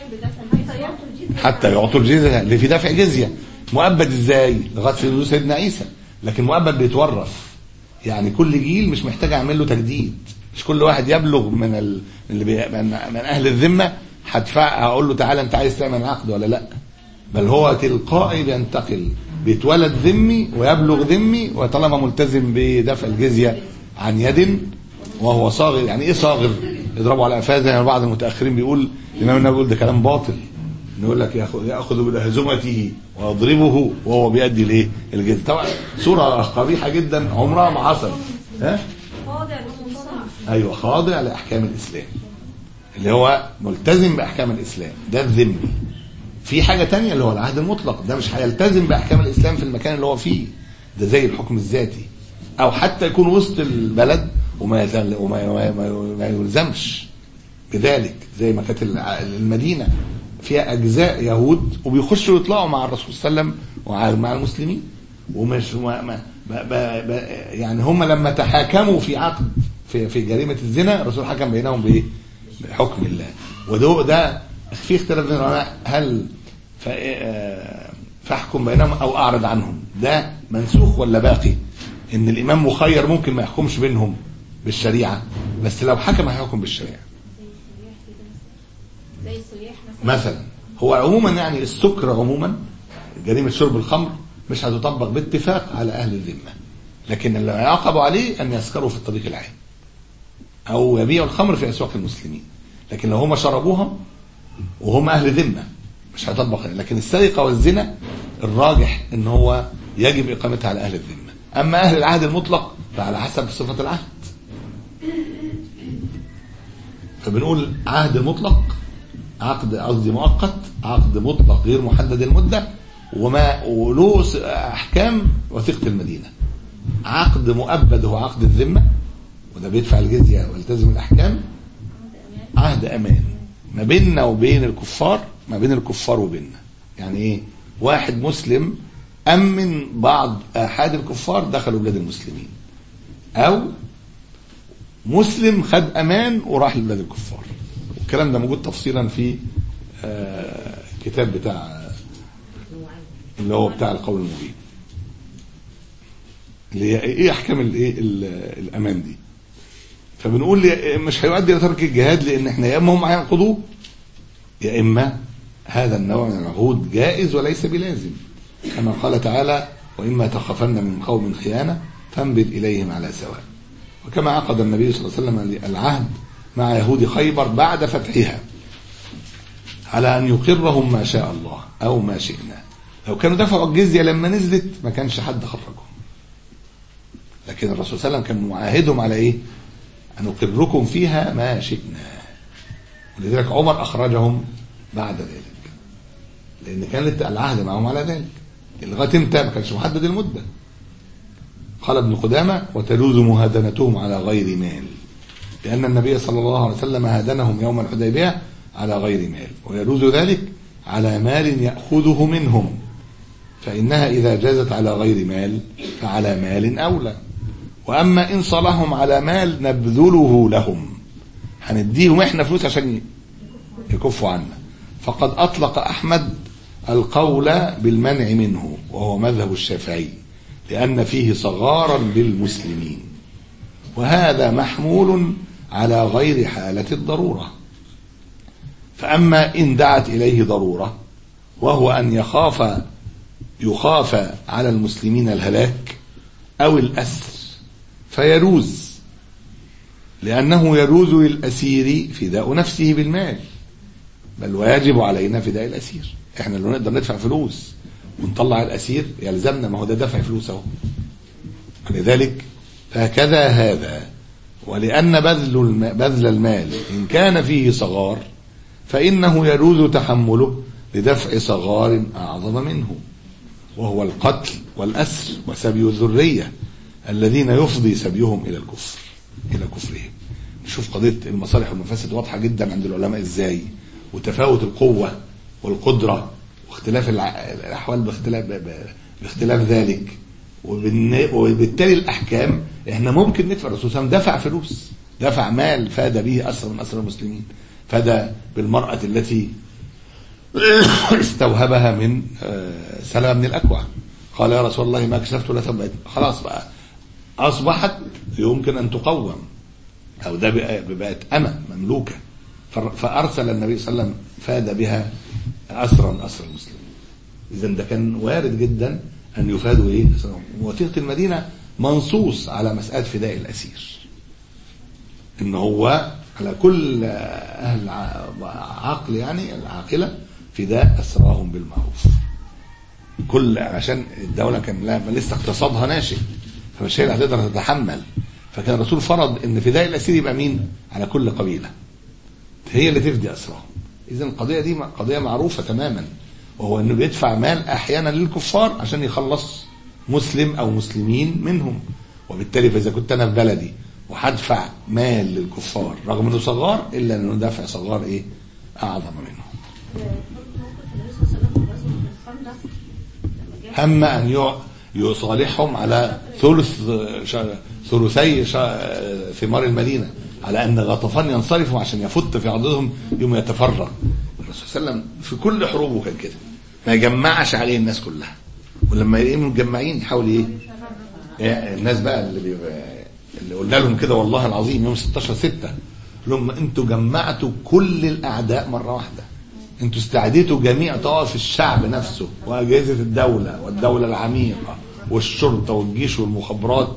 حتى يعطوا الجزيه اللي في دفع جزيه مؤبد ازاي لغايه سيدنا سيدنا عيسى لكن مؤبد بيتورث يعني كل جيل مش محتاج اعمل له تجديد مش كل واحد يبلغ من ال... اللي بي... من... من اهل الذمه هدفع هقول له تعالى انت عايز تعمل عقد ولا لا بل هو تلقائي بينتقل بيتولد ذمي ويبلغ ذمي وطالما ملتزم بدفع الجزيه عن يد وهو صاغر يعني ايه صاغر يضربوا على قفاه زي ما بعض المتاخرين بيقول الامام النووي بيقول ده كلام باطل نقول لك ياخذ ياخذ بلهزمته ويضربه وهو بيؤدي الايه الجزيه طبعا صوره قبيحه جدا عمرها ما حصل ها خاضع للمصارع ايوه خاضع لاحكام الاسلام اللي هو ملتزم باحكام الاسلام ده الذمي في حاجه تانية اللي هو العهد المطلق ده مش هيلتزم باحكام الاسلام في المكان اللي هو فيه ده زي الحكم الذاتي او حتى يكون وسط البلد وما يزل وما وما- ما, ما يلزمش بذلك زي ما كانت الع- المدينه فيها اجزاء يهود وبيخشوا ويطلعوا مع الرسول صلى الله عليه وسلم ومع مع المسلمين ومش ما ما ب ب ب يعني هم لما تحاكموا في عقد في في جريمه الزنا الرسول حكم بينهم بايه؟ بحكم الله وده ده في اختلاف بين العلماء هل ف- آه، فاحكم بينهم او اعرض عنهم ده منسوخ ولا باقي؟ ان الامام مخير ممكن ما يحكمش بينهم بالشريعه بس لو حكم هيحكم بالشريعه زي السياح مثلا مثلا هو عموما يعني السكر عموما جريمه شرب الخمر مش هتطبق باتفاق على اهل الذمه لكن اللي يعاقبوا عليه ان يسكروا في الطريق العام او يبيعوا الخمر في اسواق المسلمين لكن لو هم شربوها وهم اهل ذمه مش هيطبق عليه. لكن السرقه والزنا الراجح ان هو يجب اقامتها على اهل الذمه اما اهل العهد المطلق فعلى حسب صفه العهد فبنقول عهد مطلق عقد قصدي مؤقت عقد مطلق غير محدد المدة وما وله س- أحكام وثيقة المدينة عقد مؤبد هو عقد الذمة وده بيدفع الجزية ويلتزم الأحكام عهد أمان ما بيننا وبين الكفار ما بين الكفار وبيننا يعني إيه واحد مسلم أمن بعض أحد الكفار دخلوا بلاد المسلمين أو مسلم خد امان وراح لبلاد الكفار والكلام ده موجود تفصيلا في آه، كتاب بتاع اللي هو بتاع القول المبين اللي هي ايه احكام الايه ال- الامان دي فبنقول يا- مش هيؤدي الى ترك الجهاد لان احنا يا اما هم هينقضوه يا اما هذا النوع من العهود جائز وليس بلازم كما قال تعالى واما تخافن من قوم خيانه فانبذ اليهم على سواء وكما عقد النبي صلى الله عليه وسلم العهد مع يهود خيبر بعد فتحها على أن يقرهم ما شاء الله أو ما شئنا لو كانوا دفعوا الجزية لما نزلت ما كانش حد خرجهم لكن الرسول صلى الله عليه وسلم كان معاهدهم على إيه أن نقركم فيها ما شئنا ولذلك عمر أخرجهم بعد ذلك لأن كانت العهد معهم على ذلك لغاية امتى ما كانش محدد المدة قال ابن قدامة وتجوز مهادنتهم على غير مال لأن النبي صلى الله عليه وسلم هادنهم يوم الحديبية على غير مال ويجوز ذلك على مال يأخذه منهم فإنها إذا جازت على غير مال فعلى مال أولى وأما إن صلهم على مال نبذله لهم هنديهم إحنا فلوس عشان يكفوا عنا فقد أطلق أحمد القول بالمنع منه وهو مذهب الشافعي لأن فيه صغارا للمسلمين وهذا محمول على غير حالة الضرورة فأما إن دعت إليه ضرورة وهو أن يخاف يخاف على المسلمين الهلاك أو الأسر فيجوز لأنه يجوز للأسير فداء نفسه بالمال بل ويجب علينا فداء الأسير احنا اللي نقدر ندفع فلوس ونطلع الأسير يلزمنا ما هو ده دفع فلوس اهو لذلك فهكذا هذا ولأن بذل الم- بذل المال إن كان فيه صغار فإنه يجوز تحمله لدفع صغار أعظم منه وهو القتل والأسر وسبي الذرية الذين يفضي سبيهم إلى الكفر إلى كفرهم نشوف قضية المصالح والمفاسد واضحة جدا عند العلماء إزاي وتفاوت القوة والقدرة واختلاف الع- الأحوال باختلاف ب- ب- باختلاف ذلك وبالن- وبالتالي الأحكام احنا ممكن ندفع الرسول صلى الله عليه وسلم دفع فلوس دفع مال فاد به أسر من أسر المسلمين فاد بالمرأة التي استوهبها من آه، سلمة بن الأكوع قال يا رسول الله ما كشفت لها ثم خلاص بقى أصبحت يمكن أن تقوم أو ده بقى- بقت أمة مملوكة فر- فارسل النبي صلى الله عليه وسلم فاد بها اسرا اسر المسلمين اذا ده كان وارد جدا ان يفادوا ايه وثيقه المدينه منصوص على مساله فداء الاسير ان هو على كل اهل ع- عقل يعني العاقله فداء اسراهم بالمعروف كل عشان الدوله كان لها لسه اقتصادها ناشئ فمش هي اللي هتقدر تتحمل فكان الرسول فرض ان فداء الاسير يبقى مين على كل قبيله هي اللي تفدي اسراهم اذا القضيه دي قضيه معروفه تماما وهو انه بيدفع مال احيانا للكفار عشان يخلص مسلم او مسلمين منهم وبالتالي فاذا كنت انا في بلدي وهدفع مال للكفار رغم انه صغار الا انه دفع صغار ايه اعظم منهم موقف النبي صلى الله عليه وسلم في غزوة الخندق لما جاء هم ان يع- يصالحهم على ثلث شا- ثلثي شا- ثمار المدينه على ان غطفان ينصرفوا عشان يفت في عضدهم يوم يتفرغ الرسول صلى الله عليه وسلم في كل حروبه كان كده ما يجمعش عليه الناس كلها ولما يلاقيهم متجمعين يحاول ايه إيه، الناس بقى اللي بيبقى اللي قلنا لهم كده والله العظيم يوم 16 6 لهم انتوا جمعتوا كل الاعداء مره واحده انتوا استعديتوا جميع طوائف الشعب نفسه واجهزه الدوله والدوله العميقه والشرطه والجيش والمخابرات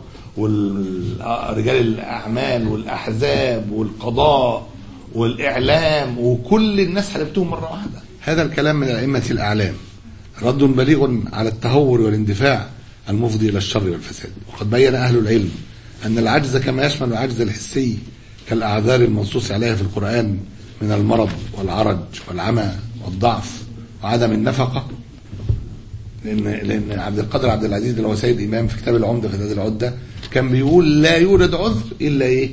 ورجال الاعمال والاحزاب والقضاء والاعلام وكل الناس حلفتهم مره واحده هذا الكلام من الائمه الاعلام رد بليغ على التهور والاندفاع المفضي الى الشر والفساد وقد بين اهل العلم ان العجز كما يشمل العجز الحسي كالاعذار المنصوص عليها في القران من المرض والعرج والعمى والضعف وعدم النفقه لان لان عبد القادر عبد العزيز اللي هو سيد امام في كتاب العمده في هذه العده كان بيقول لا يوجد عذر الا ايه؟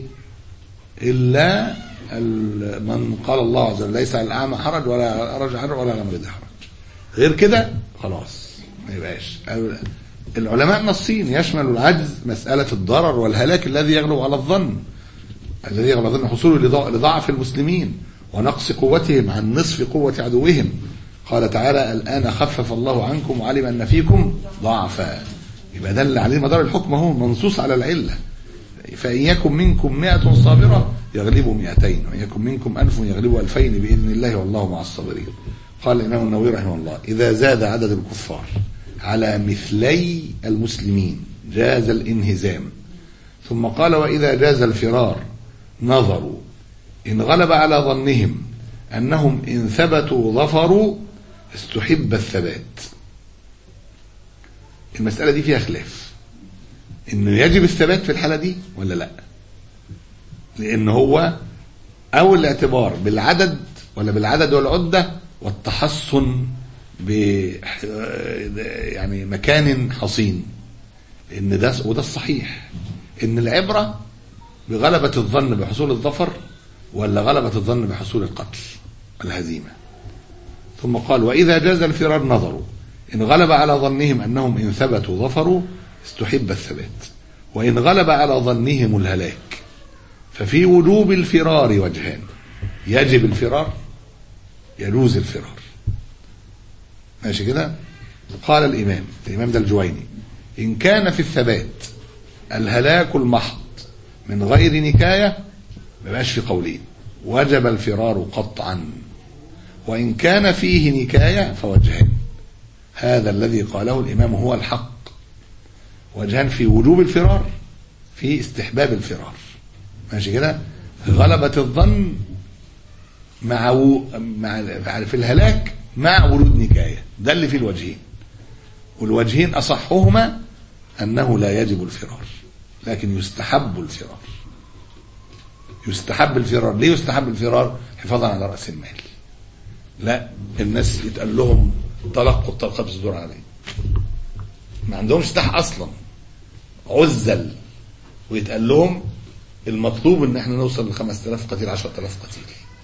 الا ال- من قال الله عز وجل ليس على الاعمى حرج ولا على الارج حرج ولا على المريض حرج. غير كده خلاص ما يبقاش العلماء نصين يشمل العجز مساله الضرر والهلاك الذي يغلب على الظن الذي يغلب على الظن حصوله لضع- لضعف المسلمين ونقص قوتهم عن نصف قوه عدوهم قال تعالى الان خفف الله عنكم وعلم ان فيكم ضعفا يبقى ده اللي عليه مدار الحكم هو منصوص على العله فإن يكن منكم مئة صابرة يغلبوا مئتين وإن يكن منكم ألف يغلبوا ألفين بإذن الله والله مع الصابرين قال الإمام النووي رحمه الله إذا زاد عدد الكفار على مثلي المسلمين جاز الانهزام ثم قال وإذا جاز الفرار نظروا إن غلب على ظنهم أنهم إن ثبتوا ظفروا استحب الثبات المسألة دي فيها خلاف انه يجب الثبات في الحاله دي ولا لا لان هو اول الاعتبار بالعدد ولا بالعدد والعده والتحصن ب يعني مكان حصين ان ده وده الصحيح ان العبره بغلبه الظن بحصول الظفر ولا غلبه الظن بحصول القتل والهزيمه ثم قال واذا جاز الفرار نظروا ان غلب على ظنهم انهم ان ثبتوا ظفروا استحب الثبات وإن غلب على ظنهم الهلاك ففي وجوب الفرار وجهان يجب الفرار يجوز الفرار ماشي كده قال الإمام الإمام ده الجويني إن كان في الثبات الهلاك المحض من غير نكاية ما بقاش في قولين وجب الفرار قطعا وإن كان فيه نكاية فوجهان هذا الذي قاله الإمام هو الحق وجهان في وجوب الفرار في استحباب الفرار ماشي كده غلبة الظن مع و... مع في الهلاك مع ورود نكاية ده اللي فيه الوجهين والوجهين أصحهما أنه لا يجب الفرار لكن يستحب الفرار يستحب الفرار ليه يستحب الفرار حفاظا على رأس المال لا الناس يتقال لهم طلقوا الطلقة بصدور عليه ما عندهمش سلاح اصلا عزل ويتقال لهم المطلوب ان احنا نوصل ل 5000 قتيل 10000 قتيل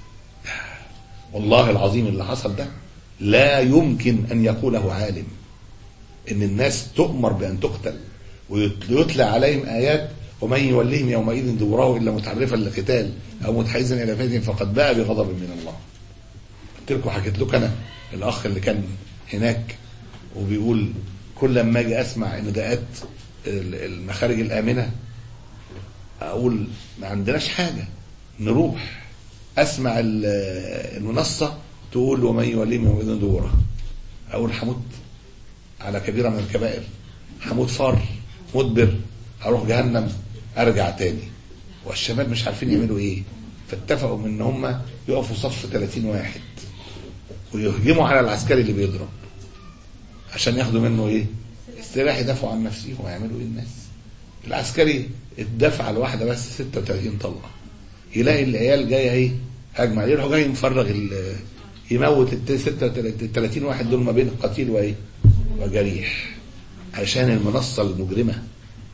والله العظيم اللي حصل ده لا يمكن ان يقوله عالم ان الناس تؤمر بان تقتل ويتلى عليهم ايات ومن يوليهم يومئذ دبره الا متعرفا لقتال او متحيزا الى فئه فقد باء بغضب من الله قلت لكم حكيت لكم انا الاخ اللي كان هناك وبيقول كل لما اجي اسمع نداءات المخارج الامنه اقول ما عندناش حاجه نروح اسمع ال- المنصه تقول ومن يوليهم يومئذ دبره اقول هموت على كبيره من الكبائر هموت فار مدبر هروح جهنم ارجع تاني والشباب مش عارفين يعملوا ايه فاتفقوا من ان هم يقفوا صف 30 واحد ويهجموا على العسكري اللي بيضرب عشان ياخدوا منه ايه استراح يدافعوا عن نفسهم ويعملوا ايه الناس العسكري اتدفع الواحده بس 36 طلقه يلاقي العيال جايه ايه هجمه عليه يروح جاي مفرغ ال- يموت ال 36 واحد دول ما بين قتيل وايه وجريح عشان المنصه المجرمه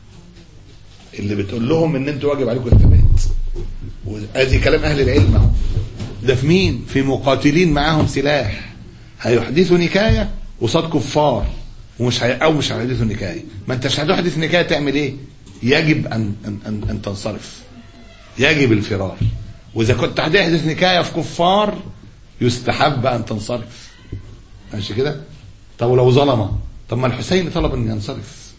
اللي بتقول لهم ان انتوا واجب عليكم الثبات وادي كلام اهل العلم اهو ده في مين في مقاتلين معاهم سلاح هيحدثوا نكايه قصاد كفار ومش هي... او مش هيحدثوا نكايه ما انتش هتحدث نكايه تعمل ايه يجب ان ان ان, أن تنصرف يجب الفرار واذا كنت هتحدث نكايه في كفار يستحب ان تنصرف ماشي كده طب ولو ظلمه طب ما الحسين طلب ان ينصرف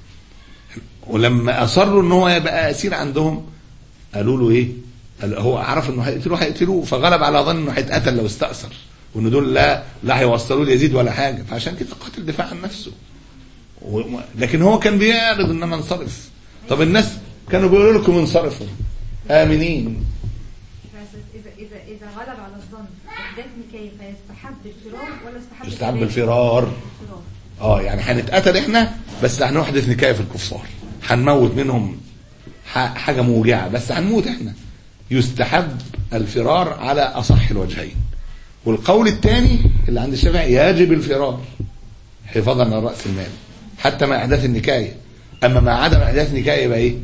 ولما اصروا ان هو يبقى اسير عندهم قالوا له ايه قال هو عرف انه هيقتلوه هيقتلوه فغلب على ظن انه هيتقتل لو استأثر وان دول لا لا هيوصلوا له يزيد ولا حاجه فعشان كده قتل دفاع عن نفسه و- لكن هو كان بيعرض ان انا انصرف طب الناس كانوا بيقولوا لكم انصرفوا امنين إذا إذا إذا غلب على الظن إحداث نكاية فيستحب الفرار ولا يستحب يستحب الثبات؟ الفرار الفرار. اه يعني هنتقتل احنا بس هنحدث نكايه في الكفار هنموت منهم ح- حاجه موجعه بس هنموت احنا يستحب الفرار على اصح الوجهين والقول الثاني اللي عند الشافعي يجب الفرار حفاظا على راس المال حتى مع احداث النكايه اما مع عدم احداث نكايه يبقى ايه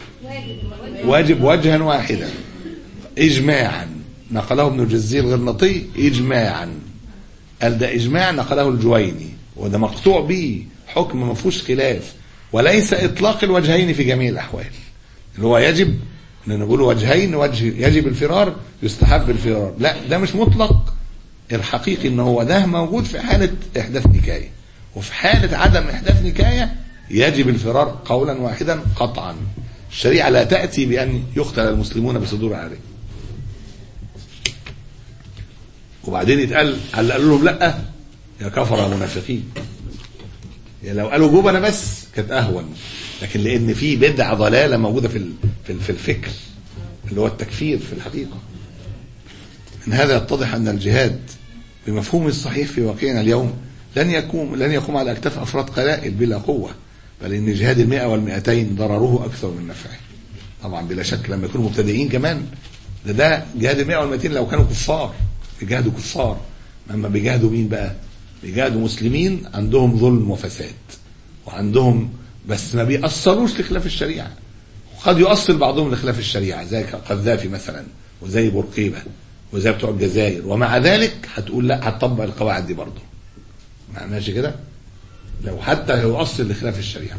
واجب وجها واحدا اجماعا نقله ابن الجزي الغرناطي اجماعا قال ده اجماع نقله الجويني وده مقطوع به حكم ما فيهوش خلاف وليس اطلاق الوجهين في جميع الاحوال اللي هو يجب ان نقول وجهين وجه يجب الفرار يستحب الفرار لا ده مش مطلق الحقيقي ان هو ده موجود في حاله احداث نكايه وفي حاله عدم احداث نكايه يجب الفرار قولا واحدا قطعا الشريعه لا تاتي بان يقتل المسلمون بصدور عليه وبعدين يتقال هل قالوا لهم لا يا كفر يا منافقين يعني لو قالوا جبنة بس كانت اهون لكن لان في بدعه ضلاله موجوده في ال- في ال- في الفكر اللي هو التكفير في الحقيقه من هذا يتضح ان الجهاد بمفهومه الصحيح في واقعنا اليوم لن يقوم لن يقوم على اكتاف افراد قلائل بلا قوه بل ان جهاد المئة والمئتين ضرره اكثر من نفعه طبعا بلا شك لما يكونوا مبتدئين كمان ده ده جهاد المئة والمئتين لو كانوا كفار بيجاهدوا كفار اما بيجاهدوا مين بقى بيجاهدوا مسلمين عندهم ظلم وفساد وعندهم بس ما بيأثروش لخلاف الشريعة وقد يؤصل بعضهم لخلاف الشريعة زي قذافي مثلا وزي بورقيبة وزي بتوع الجزائر ومع ذلك هتقول لا هتطبق القواعد دي برضه ماشي كده لو حتى يؤصل لخلاف الشريعة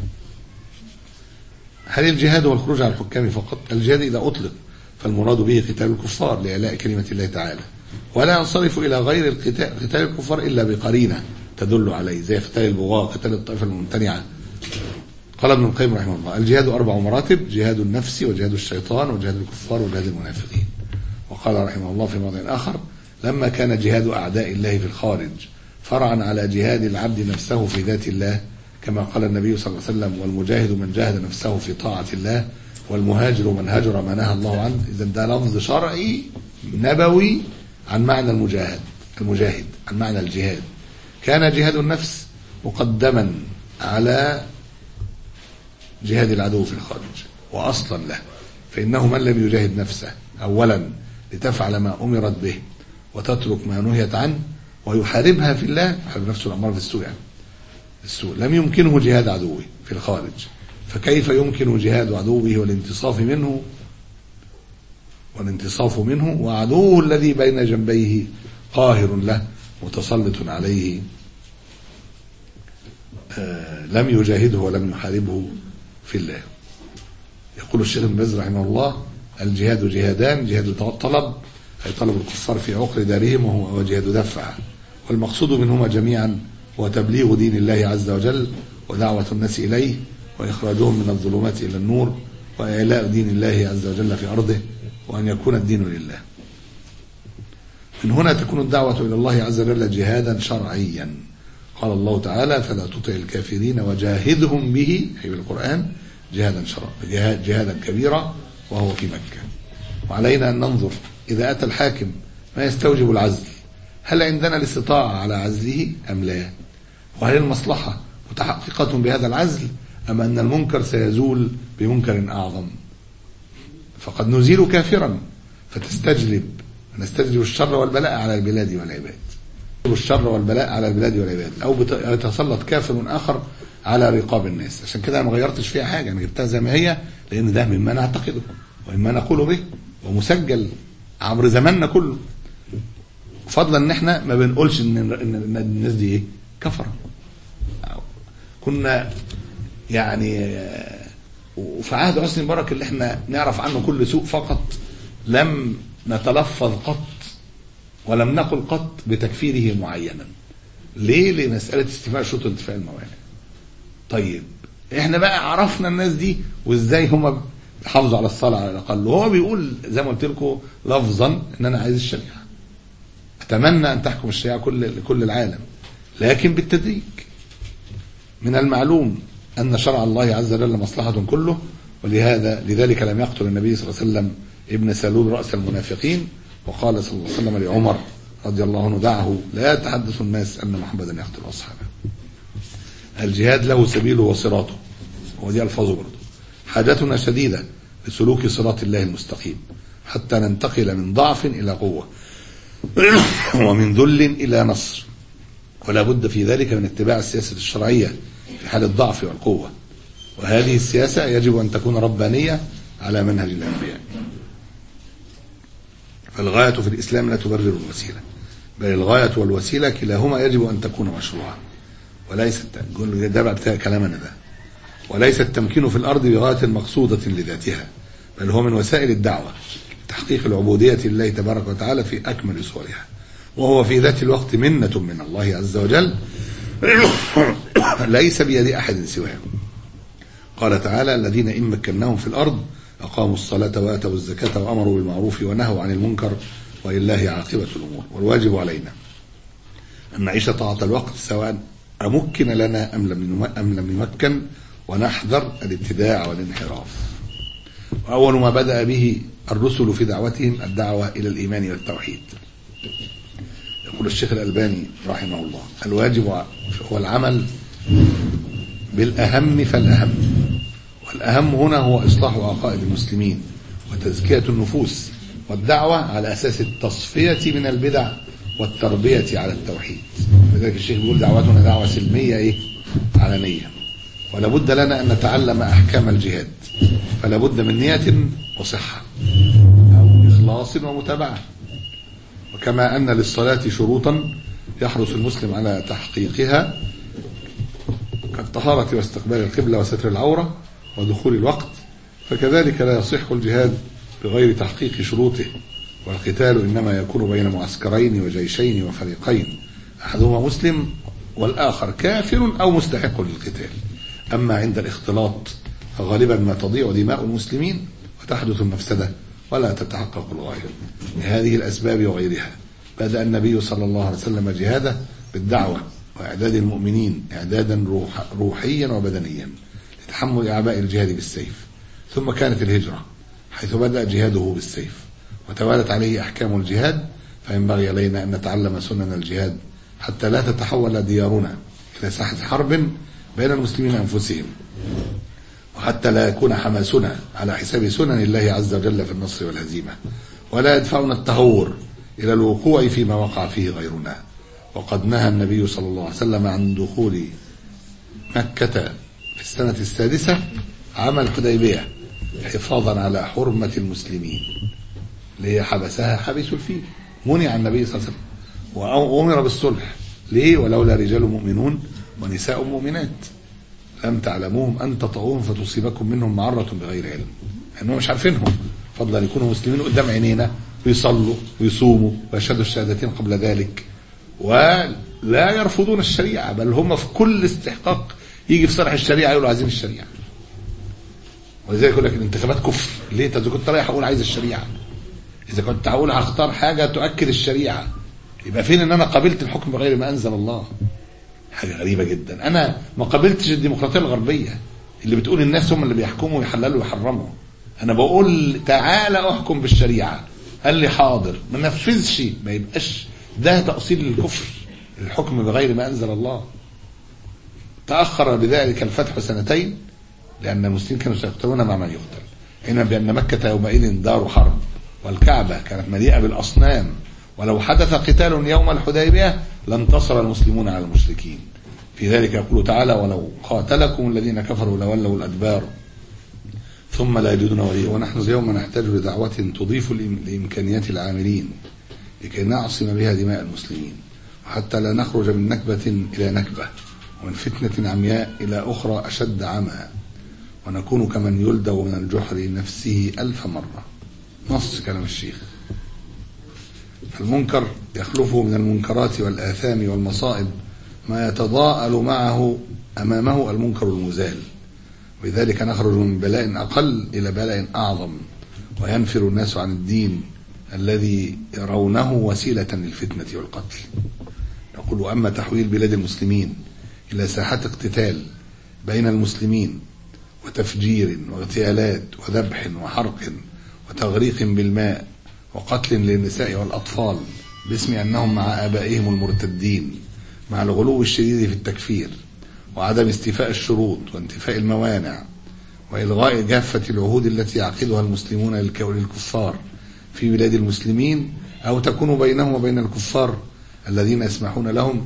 هل الجهاد هو الخروج على الحكام فقط الجهاد إذا أطلق فالمراد به قتال الكفار لإعلاء كلمة الله تعالى ولا ينصرف إلى غير القتال قتال الكفار إلا بقرينة تدل عليه زي قتال البغاة قتال الطائفة الممتنعة قال ابن القيم رحمه الله الجهاد أربع مراتب جهاد النفس وجهاد الشيطان وجهاد الكفار وجهاد المنافقين وقال رحمه الله في موضع آخر لما كان جهاد أعداء الله في الخارج فرعا على جهاد العبد نفسه في ذات الله كما قال النبي صلى الله عليه وسلم والمجاهد من جاهد نفسه في طاعة الله والمهاجر من هجر ما نهى الله عنه إذا ده لفظ شرعي نبوي عن معنى المجاهد المجاهد عن معنى الجهاد كان جهاد النفس مقدما على جهاد العدو في الخارج وأصلا له فإنه من لم يجاهد نفسه أولا لتفعل ما أمرت به وتترك ما نهيت عنه ويحاربها في الله يحارب نفسه الأمر في السوء يعني السوء لم يمكنه جهاد عدوه في الخارج فكيف يمكن جهاد عدوه والانتصاف منه والانتصاف منه وعدوه الذي بين جنبيه قاهر له متسلط عليه آه لم يجاهده ولم يحاربه في الله يقول الشيخ ابن باز رحمه الله الجهاد جهادان جهاد الطلب أي طلب الكفار في عقر دارهم وهو جهاد دفع والمقصود منهما جميعا هو تبليغ دين الله عز وجل ودعوة الناس إليه وإخراجهم من الظلمات إلى النور وإعلاء دين الله عز وجل في أرضه وأن يكون الدين لله من هنا تكون الدعوة إلى الله عز وجل جهادا شرعيا قال الله تعالى فلا تطع الكافرين وجاهدهم به أي بالقرآن جهادا شرعا جهاد جهادا كبيرا وهو في مكة وعلينا أن ننظر إذا أتى الحاكم ما يستوجب العزل هل عندنا الاستطاعة على عزله أم لا وهل المصلحة متحققة بهذا العزل أم أن المنكر سيزول بمنكر أعظم فقد نزيل كافرا فتستجلب نستجلب الشر والبلاء على البلاد والعباد الشر والبلاء على البلاد والعباد او بت- يتسلط كافر اخر على رقاب الناس عشان كده انا ما غيرتش فيها حاجه انا جبتها زي ما هي لان ده مما نعتقده ومما نقول به ومسجل عبر زماننا كله فضلا ان احنا ما بنقولش ان ان إن الناس دي ايه كفره كنا يعني آه، وفي عهد حسني مبارك اللي احنا نعرف عنه كل سوء فقط لم نتلفظ قط ولم نقل قط بتكفيره معينا ليه لمسألة استيفاء شروط انتفاء الموانع طيب احنا بقى عرفنا الناس دي وازاي هم حافظوا على الصلاة على الأقل وهو بيقول زي ما قلت لكم لفظا ان انا عايز الشريعة اتمنى ان تحكم الشريعة كل لكل العالم لكن بالتدريج من المعلوم أن شرع الله عز وجل مصلحة كله ولهذا لذلك لم يقتل النبي صلى الله عليه وسلم ابن سلول رأس المنافقين وقال صلى الله عليه وسلم لعمر رضي الله عنه دعه لا يتحدث الناس أن محمدا يقتل أصحابه الجهاد له سبيله وصراطه ودي ألفاظه برضه حاجتنا شديدة لسلوك صراط الله المستقيم حتى ننتقل من ضعف إلى قوة ومن ذل إلى نصر ولا بد في ذلك من اتباع السياسة الشرعية في حال الضعف والقوة وهذه السياسة يجب أن تكون ربانية على منهج الأنبياء فالغاية في الإسلام لا تبرر الوسيلة بل الغاية والوسيلة كلاهما يجب أن تكون مشروعة وليس الت- ده بعد كده كلامنا ده وليس التمكين في الأرض بغاية مقصودة لذاتها بل هو من وسائل الدعوة لتحقيق العبودية لله تبارك وتعالى في أكمل صورها وهو في ذات الوقت منة من الله عز وجل ليس بيد أحد سواه قال تعالى الذين إن مكناهم في الأرض أقاموا الصلاة وآتوا الزكاة وأمروا بالمعروف ونهوا عن المنكر ولله عاقبة الأمور والواجب علينا أن نعيش طاعة الوقت سواء أمكن لنا أم لم نم- أم لم يمكن ونحذر الابتداع والانحراف وأول ما بدأ به الرسل في دعوتهم الدعوة إلى الإيمان والتوحيد يقول الشيخ الألباني رحمه الله الواجب هو العمل بالأهم فالأهم والأهم هنا هو إصلاح عقائد المسلمين وتزكية النفوس والدعوة على أساس التصفية من البدع والتربية على التوحيد لذلك الشيخ بيقول دعوتنا دعوة سلمية إيه؟ علنية ولا بد لنا أن نتعلم أحكام الجهاد فلا بد من نية وصحة أو إخلاص ومتابعة وكما أن للصلاة شروطا يحرص المسلم على تحقيقها كالطهارة واستقبال القبلة وستر العورة ودخول الوقت فكذلك لا يصح الجهاد بغير تحقيق شروطه والقتال إنما يكون بين معسكرين وجيشين وفريقين أحدهما مسلم والآخر كافر أو مستحق للقتال أما عند الاختلاط فغالبا ما تضيع دماء المسلمين وتحدث المفسدة ولا تتحقق الغاية لهذه الأسباب وغيرها بدأ النبي صلى الله عليه وسلم جهاده بالدعوة وإعداد المؤمنين إعدادا روح روحيا وبدنيا لتحمل أعباء الجهاد بالسيف ثم كانت الهجرة حيث بدأ جهاده بالسيف وتوالت عليه أحكام الجهاد فينبغي علينا أن نتعلم سنن الجهاد حتى لا تتحول ديارنا إلى ساحة حرب بين المسلمين أنفسهم وحتى لا يكون حماسنا على حساب سنن الله عز وجل في النصر والهزيمة ولا يدفعنا التهور إلى الوقوع فيما وقع فيه غيرنا وقد نهى النبي صلى الله عليه وسلم عن دخول مكة في السنة السادسة عام الحديبية حفاظا على حرمة المسلمين ليه حبسها حبس الفيل منع النبي صلى الله عليه وسلم وأمر بالصلح ليه ولولا رجال مؤمنون ونساء مؤمنات لم تعلموهم أن تطعوهم فتصيبكم منهم معرة بغير علم لأنهم مش عارفينهم فضلا يكونوا مسلمين قدام عينينا ويصلوا ويصوموا ويشهدوا الشهادتين قبل ذلك ولا يرفضون الشريعة بل هم في كل استحقاق يجي في صالح الشريعة يقولوا عايزين الشريعة ولذلك يقول لك الانتخابات كفر ليه انت إذا كنت رايح اقول عايز الشريعة اذا كنت هقول هختار حاجه تؤكد الشريعه يبقى فين ان انا قبلت الحكم بغير ما انزل الله حاجه غريبه جدا انا ما قبلتش الديمقراطيه الغربيه اللي بتقول الناس هم اللي بيحكموا ويحللوا ويحرموا انا بقول تعالى احكم بالشريعه قال لي حاضر ما نفذش ما يبقاش ده تأصيل للكفر الحكم بغير ما انزل الله تأخر بذلك الفتح سنتين لأن المسلمين كانوا سيقتلون مع من يقتل علما بأن مكة يومئذ دار حرب والكعبة كانت مليئة بالأصنام ولو حدث قتال يوم الحديبية لانتصر المسلمون على المشركين في ذلك يقول تعالى ولو قاتلكم الذين كفروا لولوا الأدبار ثم لا يجدون وليا ونحن اليوم نحتاج لدعوة تضيف الإم- لإمكانيات العاملين لكي نعصم بها دماء المسلمين وحتى لا نخرج من نكبة إلى نكبة ومن فتنة عمياء إلى أخرى أشد عمى ونكون كمن يلدغ من الجحر نفسه ألف مرة نص كلام الشيخ فالمنكر يخلفه من المنكرات والآثام والمصائب ما يتضاءل معه أمامه المنكر المزال ولذلك نخرج من بلاء أقل إلى بلاء أعظم وينفر الناس عن الدين الذي يرونه وسيلة للفتنة والقتل نقول أما تحويل بلاد المسلمين إلى ساحات اقتتال بين المسلمين وتفجير واغتيالات وذبح وحرق وتغريق بالماء وقتل للنساء والأطفال باسم أنهم مع آبائهم المرتدين مع الغلو الشديد في التكفير وعدم استيفاء الشروط وانتفاء الموانع وإلغاء جافة العهود التي يعقدها المسلمون للك- للكفار في بلاد المسلمين أو تكون بينهم وبين الكفار الذين يسمحون لهم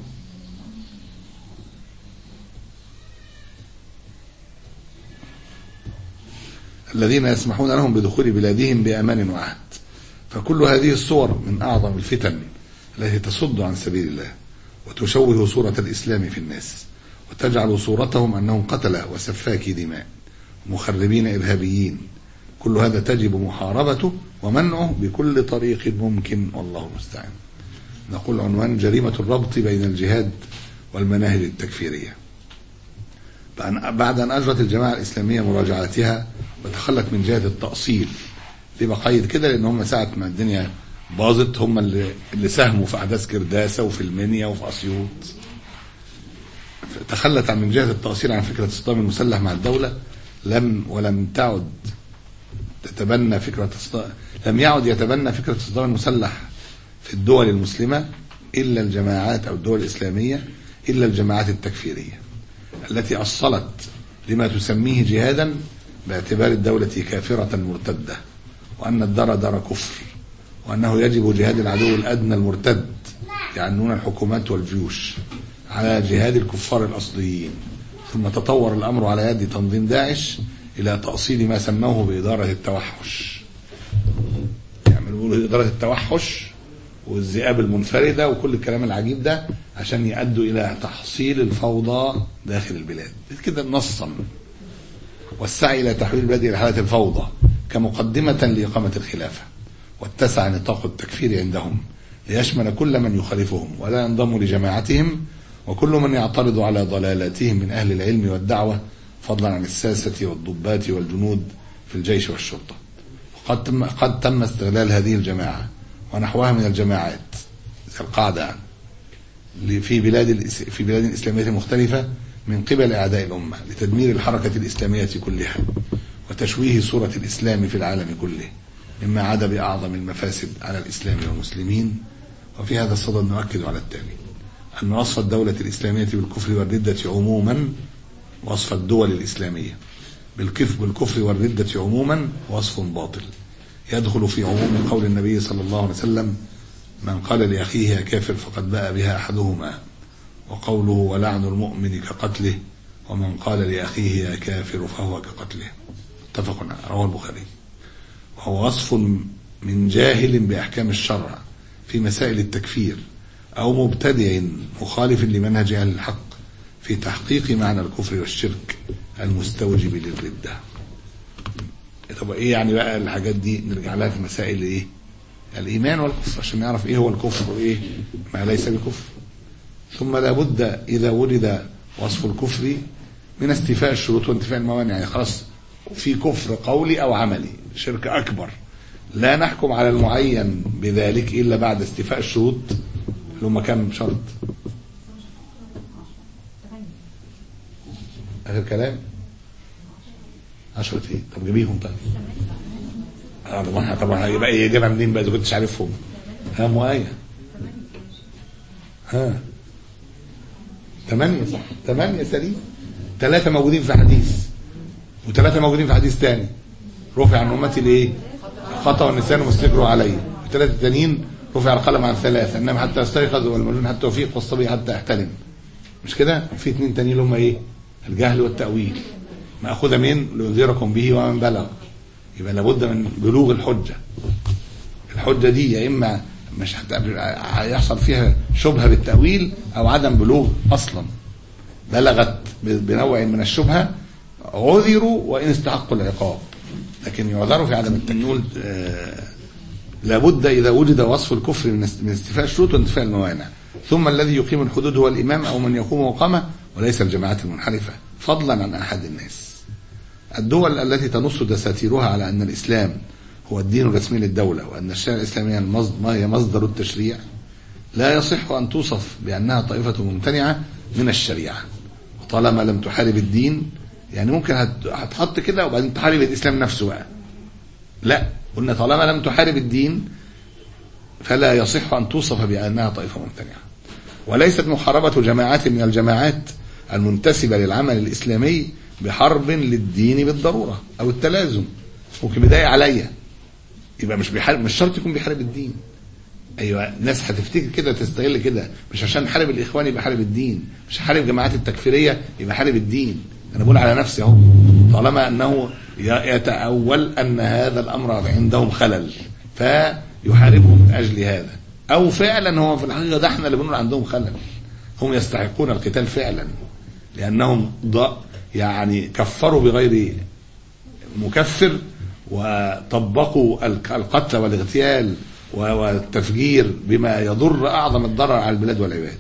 الذين يسمحون لهم بدخول بلادهم بأمان وعهد فكل هذه الصور من أعظم الفتن التي تصد عن سبيل الله وتشوه صورة الإسلام في الناس وتجعل صورتهم أنهم قتلة وسفاكي دماء مخربين إرهابيين كل هذا تجب محاربته ومنعه بكل طريق ممكن والله المستعان نقول عنوان جريمة الربط بين الجهاد والمناهج التكفيرية بعد أن أجرت الجماعة الإسلامية مراجعاتها وتخلت من جهة التأصيل ليه بقيد كده لأن هم ساعة ما الدنيا باظت هم اللي, اللي ساهموا في أحداث كرداسة وفي المنيا وفي أسيوط تخلت عن من جهة التأصيل عن فكرة الصدام المسلح مع الدولة لم ولم تعد تتبنى فكرة الصدام لم يعد يتبنى فكرة الصدام المسلح في الدول المسلمة إلا الجماعات أو الدول الإسلامية إلا الجماعات التكفيرية التي أصلت لما تسميه جهادا باعتبار الدولة كافرة مرتدة وأن الدار دار كفر وأنه يجب جهاد العدو الأدنى المرتد يعنون الحكومات والجيوش على جهاد الكفار الأصليين ثم تطور الأمر على يد تنظيم داعش إلى تأصيل ما سموه بإدارة التوحش يعني بيقولوا إدارة التوحش والذئاب المنفردة وكل الكلام العجيب ده عشان يؤدوا إلى تحصيل الفوضى داخل البلاد كده نصا والسعي إلى تحويل البلاد إلى حالة الفوضى كمقدمة لإقامة الخلافة واتسع نطاق التكفير عندهم ليشمل كل من يخالفهم ولا ينضم لجماعتهم وكل من يعترض على ضلالاتهم من أهل العلم والدعوة فضلا عن الساسة والضباط والجنود في الجيش والشرطة وقد تم, قد تم استغلال هذه الجماعة ونحوها من الجماعات زي القاعدة يعني في بلاد في بلاد إسلامية مختلفة من قبل أعداء الأمة لتدمير الحركة الإسلامية كلها وتشويه صورة الإسلام في العالم كله مما عدا بأعظم المفاسد على الإسلام والمسلمين وفي هذا الصدد نؤكد على التالي أن وصف الدولة الإسلامية بالكفر والردة عموما وصف الدول الإسلامية بالكفر بالكفر والردة عموما وصف باطل يدخل في عموم قول النبي صلى الله عليه وسلم من قال لأخيه يا كافر فقد باء بها أحدهما وقوله ولعن المؤمن كقتله ومن قال لأخيه يا كافر فهو كقتله اتفق رواه البخاري وهو وصف من جاهل بأحكام الشرع في مسائل التكفير أو مبتدع مخالف لمنهج أهل الحق في تحقيق معنى الكفر والشرك المستوجب للردة طب ايه يعني بقى الحاجات دي نرجع لها في مسائل ايه الايمان والكفر عشان نعرف ايه هو الكفر وايه ما ليس بكفر ثم لابد اذا ولد وصف الكفر من استيفاء الشروط وانتفاء الموانع يعني خلاص في كفر قولي او عملي شرك اكبر لا نحكم على المعين بذلك الا بعد استيفاء الشروط اللي هم كام شرط اخر كلام عشرة ايه طب جيبيهم طيب آه، طبعا طبعا هيبقى يجيبها منين بقى اذا كنتش عارفهم ها مؤية ها ثمانية صح ثمانية سليم ثلاثة موجودين في حديث وثلاثة موجودين في حديث تاني رفع عن أمتي الإيه؟ خطأ والنسيان واستكروا عليه الثلاثة التانيين رفع القلم عن ثلاثة إنما حتى يستيقظ والمجنون حتى يفيق والصبي حتى يحتلم مش كده؟ في اثنين تانيين اللي هم إيه؟ الجهل والتأويل مأخوذة من لينذركم به ومن بلغ يبقى لابد من بلوغ الحجة الحجة دي يا إما مش هت- هيحصل فيها شبهة بالتأويل أو عدم بلوغ أصلا بلغت ب- بنوع من الشبهة عذروا وإن استحقوا العقاب لكن يعذروا في عدم التنول آه، لابد إذا وجد وصف الكفر من است- من استيفاء الشروط وانتفاء الموانع ثم الذي يقيم الحدود هو الإمام أو من يقوم مقامه وليس الجماعات المنحرفة فضلا عن أحد الناس الدول التي تنص دساتيرها على أن الإسلام هو الدين الرسمي للدولة وأن الشريعة الإسلامية المصد- ما هي مصدر التشريع لا يصح أن توصف بأنها طائفة ممتنعة من الشريعة وطالما لم تحارب الدين يعني ممكن هت- هتحط كده وبعدين تحارب الإسلام نفسه بقى لا قلنا طالما لم تحارب الدين فلا يصح أن توصف بأنها طائفة ممتنعة وليست محاربة جماعات من الجماعات المنتسبة للعمل الإسلامي بحرب للدين بالضرورة أو التلازم ممكن بداية عليا يبقى مش بيحارب مش شرط يكون بيحارب الدين ايوه ناس هتفتكر كده تستغل كده مش عشان حارب الاخوان يبقى حارب الدين مش حارب الجماعات التكفيريه يبقى حارب الدين انا بقول على نفسي اهو طالما انه ي- يتاول ان هذا الامر عندهم خلل فيحاربهم من اجل هذا او فعلا هو في الحقيقه ده احنا اللي بنقول عندهم خلل هم يستحقون القتال فعلا لانهم ض- يعني كفروا بغير مكفر وطبقوا الك- القتل والاغتيال و- والتفجير بما يضر اعظم الضرر على البلاد والعباد.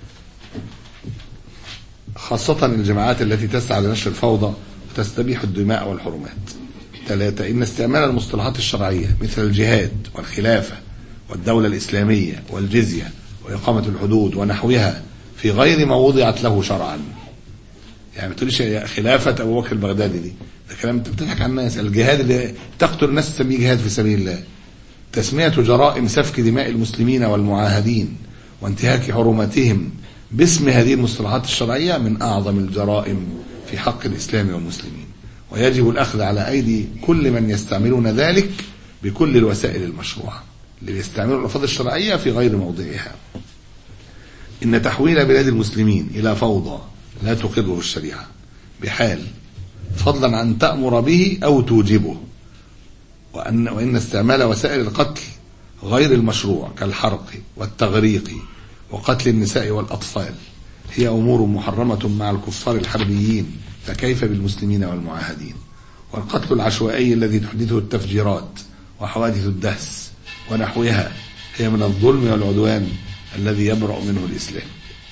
خاصة الجماعات التي تسعى لنشر الفوضى وتستبيح الدماء والحرمات. ثلاثة إن استعمال المصطلحات الشرعية مثل الجهاد والخلافة والدولة الإسلامية والجزية وإقامة الحدود ونحوها في غير ما وضعت له شرعا يعني ما تقوليش يا خلافة أبو بكر البغدادي دي ده كلام أنت بتضحك على الناس الجهاد اللي تقتل الناس تسميه جهاد في سبيل الله تسمية جرائم سفك دماء المسلمين والمعاهدين وانتهاك حرماتهم باسم هذه المصطلحات الشرعية من أعظم الجرائم في حق الإسلام والمسلمين ويجب الأخذ على أيدي كل من يستعملون ذلك بكل الوسائل المشروعة اللي بيستعملوا الألفاظ الشرعية في غير موضعها إن تحويل بلاد المسلمين إلى فوضى لا تقره الشريعة بحال فضلا عن تأمر به أو توجبه وأن, وإن استعمال وسائل القتل غير المشروع كالحرق والتغريق وقتل النساء والأطفال هي أمور محرمة مع الكفار الحربيين فكيف بالمسلمين والمعاهدين والقتل العشوائي الذي تحدثه التفجيرات وحوادث الدهس ونحوها هي من الظلم والعدوان الذي يبرأ منه الإسلام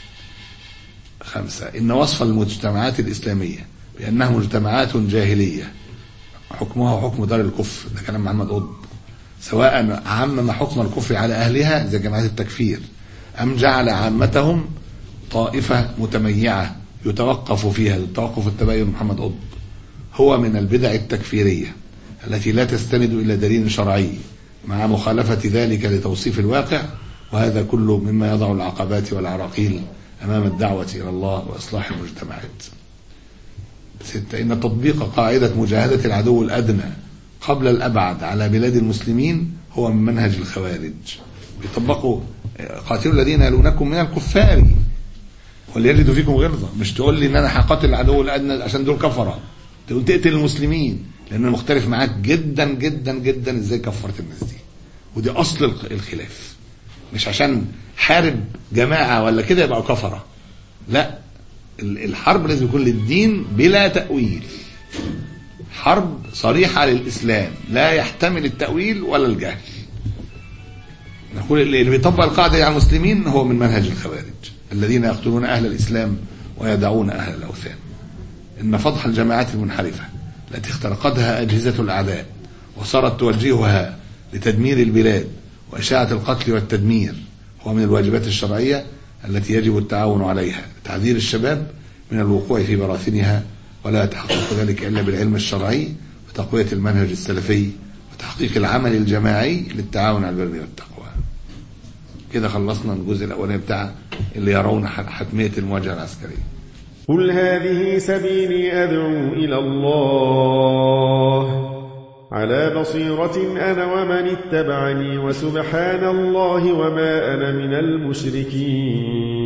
خمسة إن وصف المجتمعات الإسلامية بأنها مجتمعات جاهلية حكمها حكم دار الكفر ده كلام محمد قطب سواء عمم حكم الكفر على أهلها زي جماعات التكفير أم جعل عامتهم طائفة متميعة يتوقف فيها توقف التبين محمد قطب هو من البدع التكفيرية التي لا تستند إلى دليل شرعي مع مخالفة ذلك لتوصيف الواقع وهذا كله مما يضع العقبات والعراقيل أمام الدعوة إلى الله وإصلاح المجتمعات ستة إن تطبيق قاعدة مجاهدة العدو الأدنى قبل الأبعد على بلاد المسلمين هو من منهج الخوارج بيطبقوا قاتلوا الذين يلونكم من الكفار وليجدوا فيكم غلظة مش تقول لي ان انا هقاتل العدو الادنى عشان دول كفره تقول تقتل المسلمين لان انا مختلف معاك جدا جدا جدا ازاي كفرت الناس دي ودي اصل الخ- الخلاف مش عشان حارب جماعه ولا كده يبقوا كفره لا ال- الحرب لازم يكون للدين بلا تاويل حرب صريحه للاسلام لا يحتمل التاويل ولا الجهل نقول اللي اللي بيطبق القاعده دي على المسلمين هو من منهج الخوارج الذين يقتلون اهل الاسلام ويدعون اهل الاوثان ان فضح الجماعات المنحرفه التي اخترقتها اجهزه الاعداء وصارت توجهها لتدمير البلاد وإشاعة القتل والتدمير هو من الواجبات الشرعية التي يجب التعاون عليها تحذير الشباب من الوقوع في براثنها ولا يتحقق ذلك إلا بالعلم الشرعي وتقوية المنهج السلفي وتحقيق العمل الجماعي للتعاون على البر والتقوى كده خلصنا الجزء الأولاني بتاع اللي يرون حتمية المواجهة العسكرية قل هذه سبيلي أدعو إلى الله على بصيرة أنا ومن اتبعني وسبحان الله وما أنا من المشركين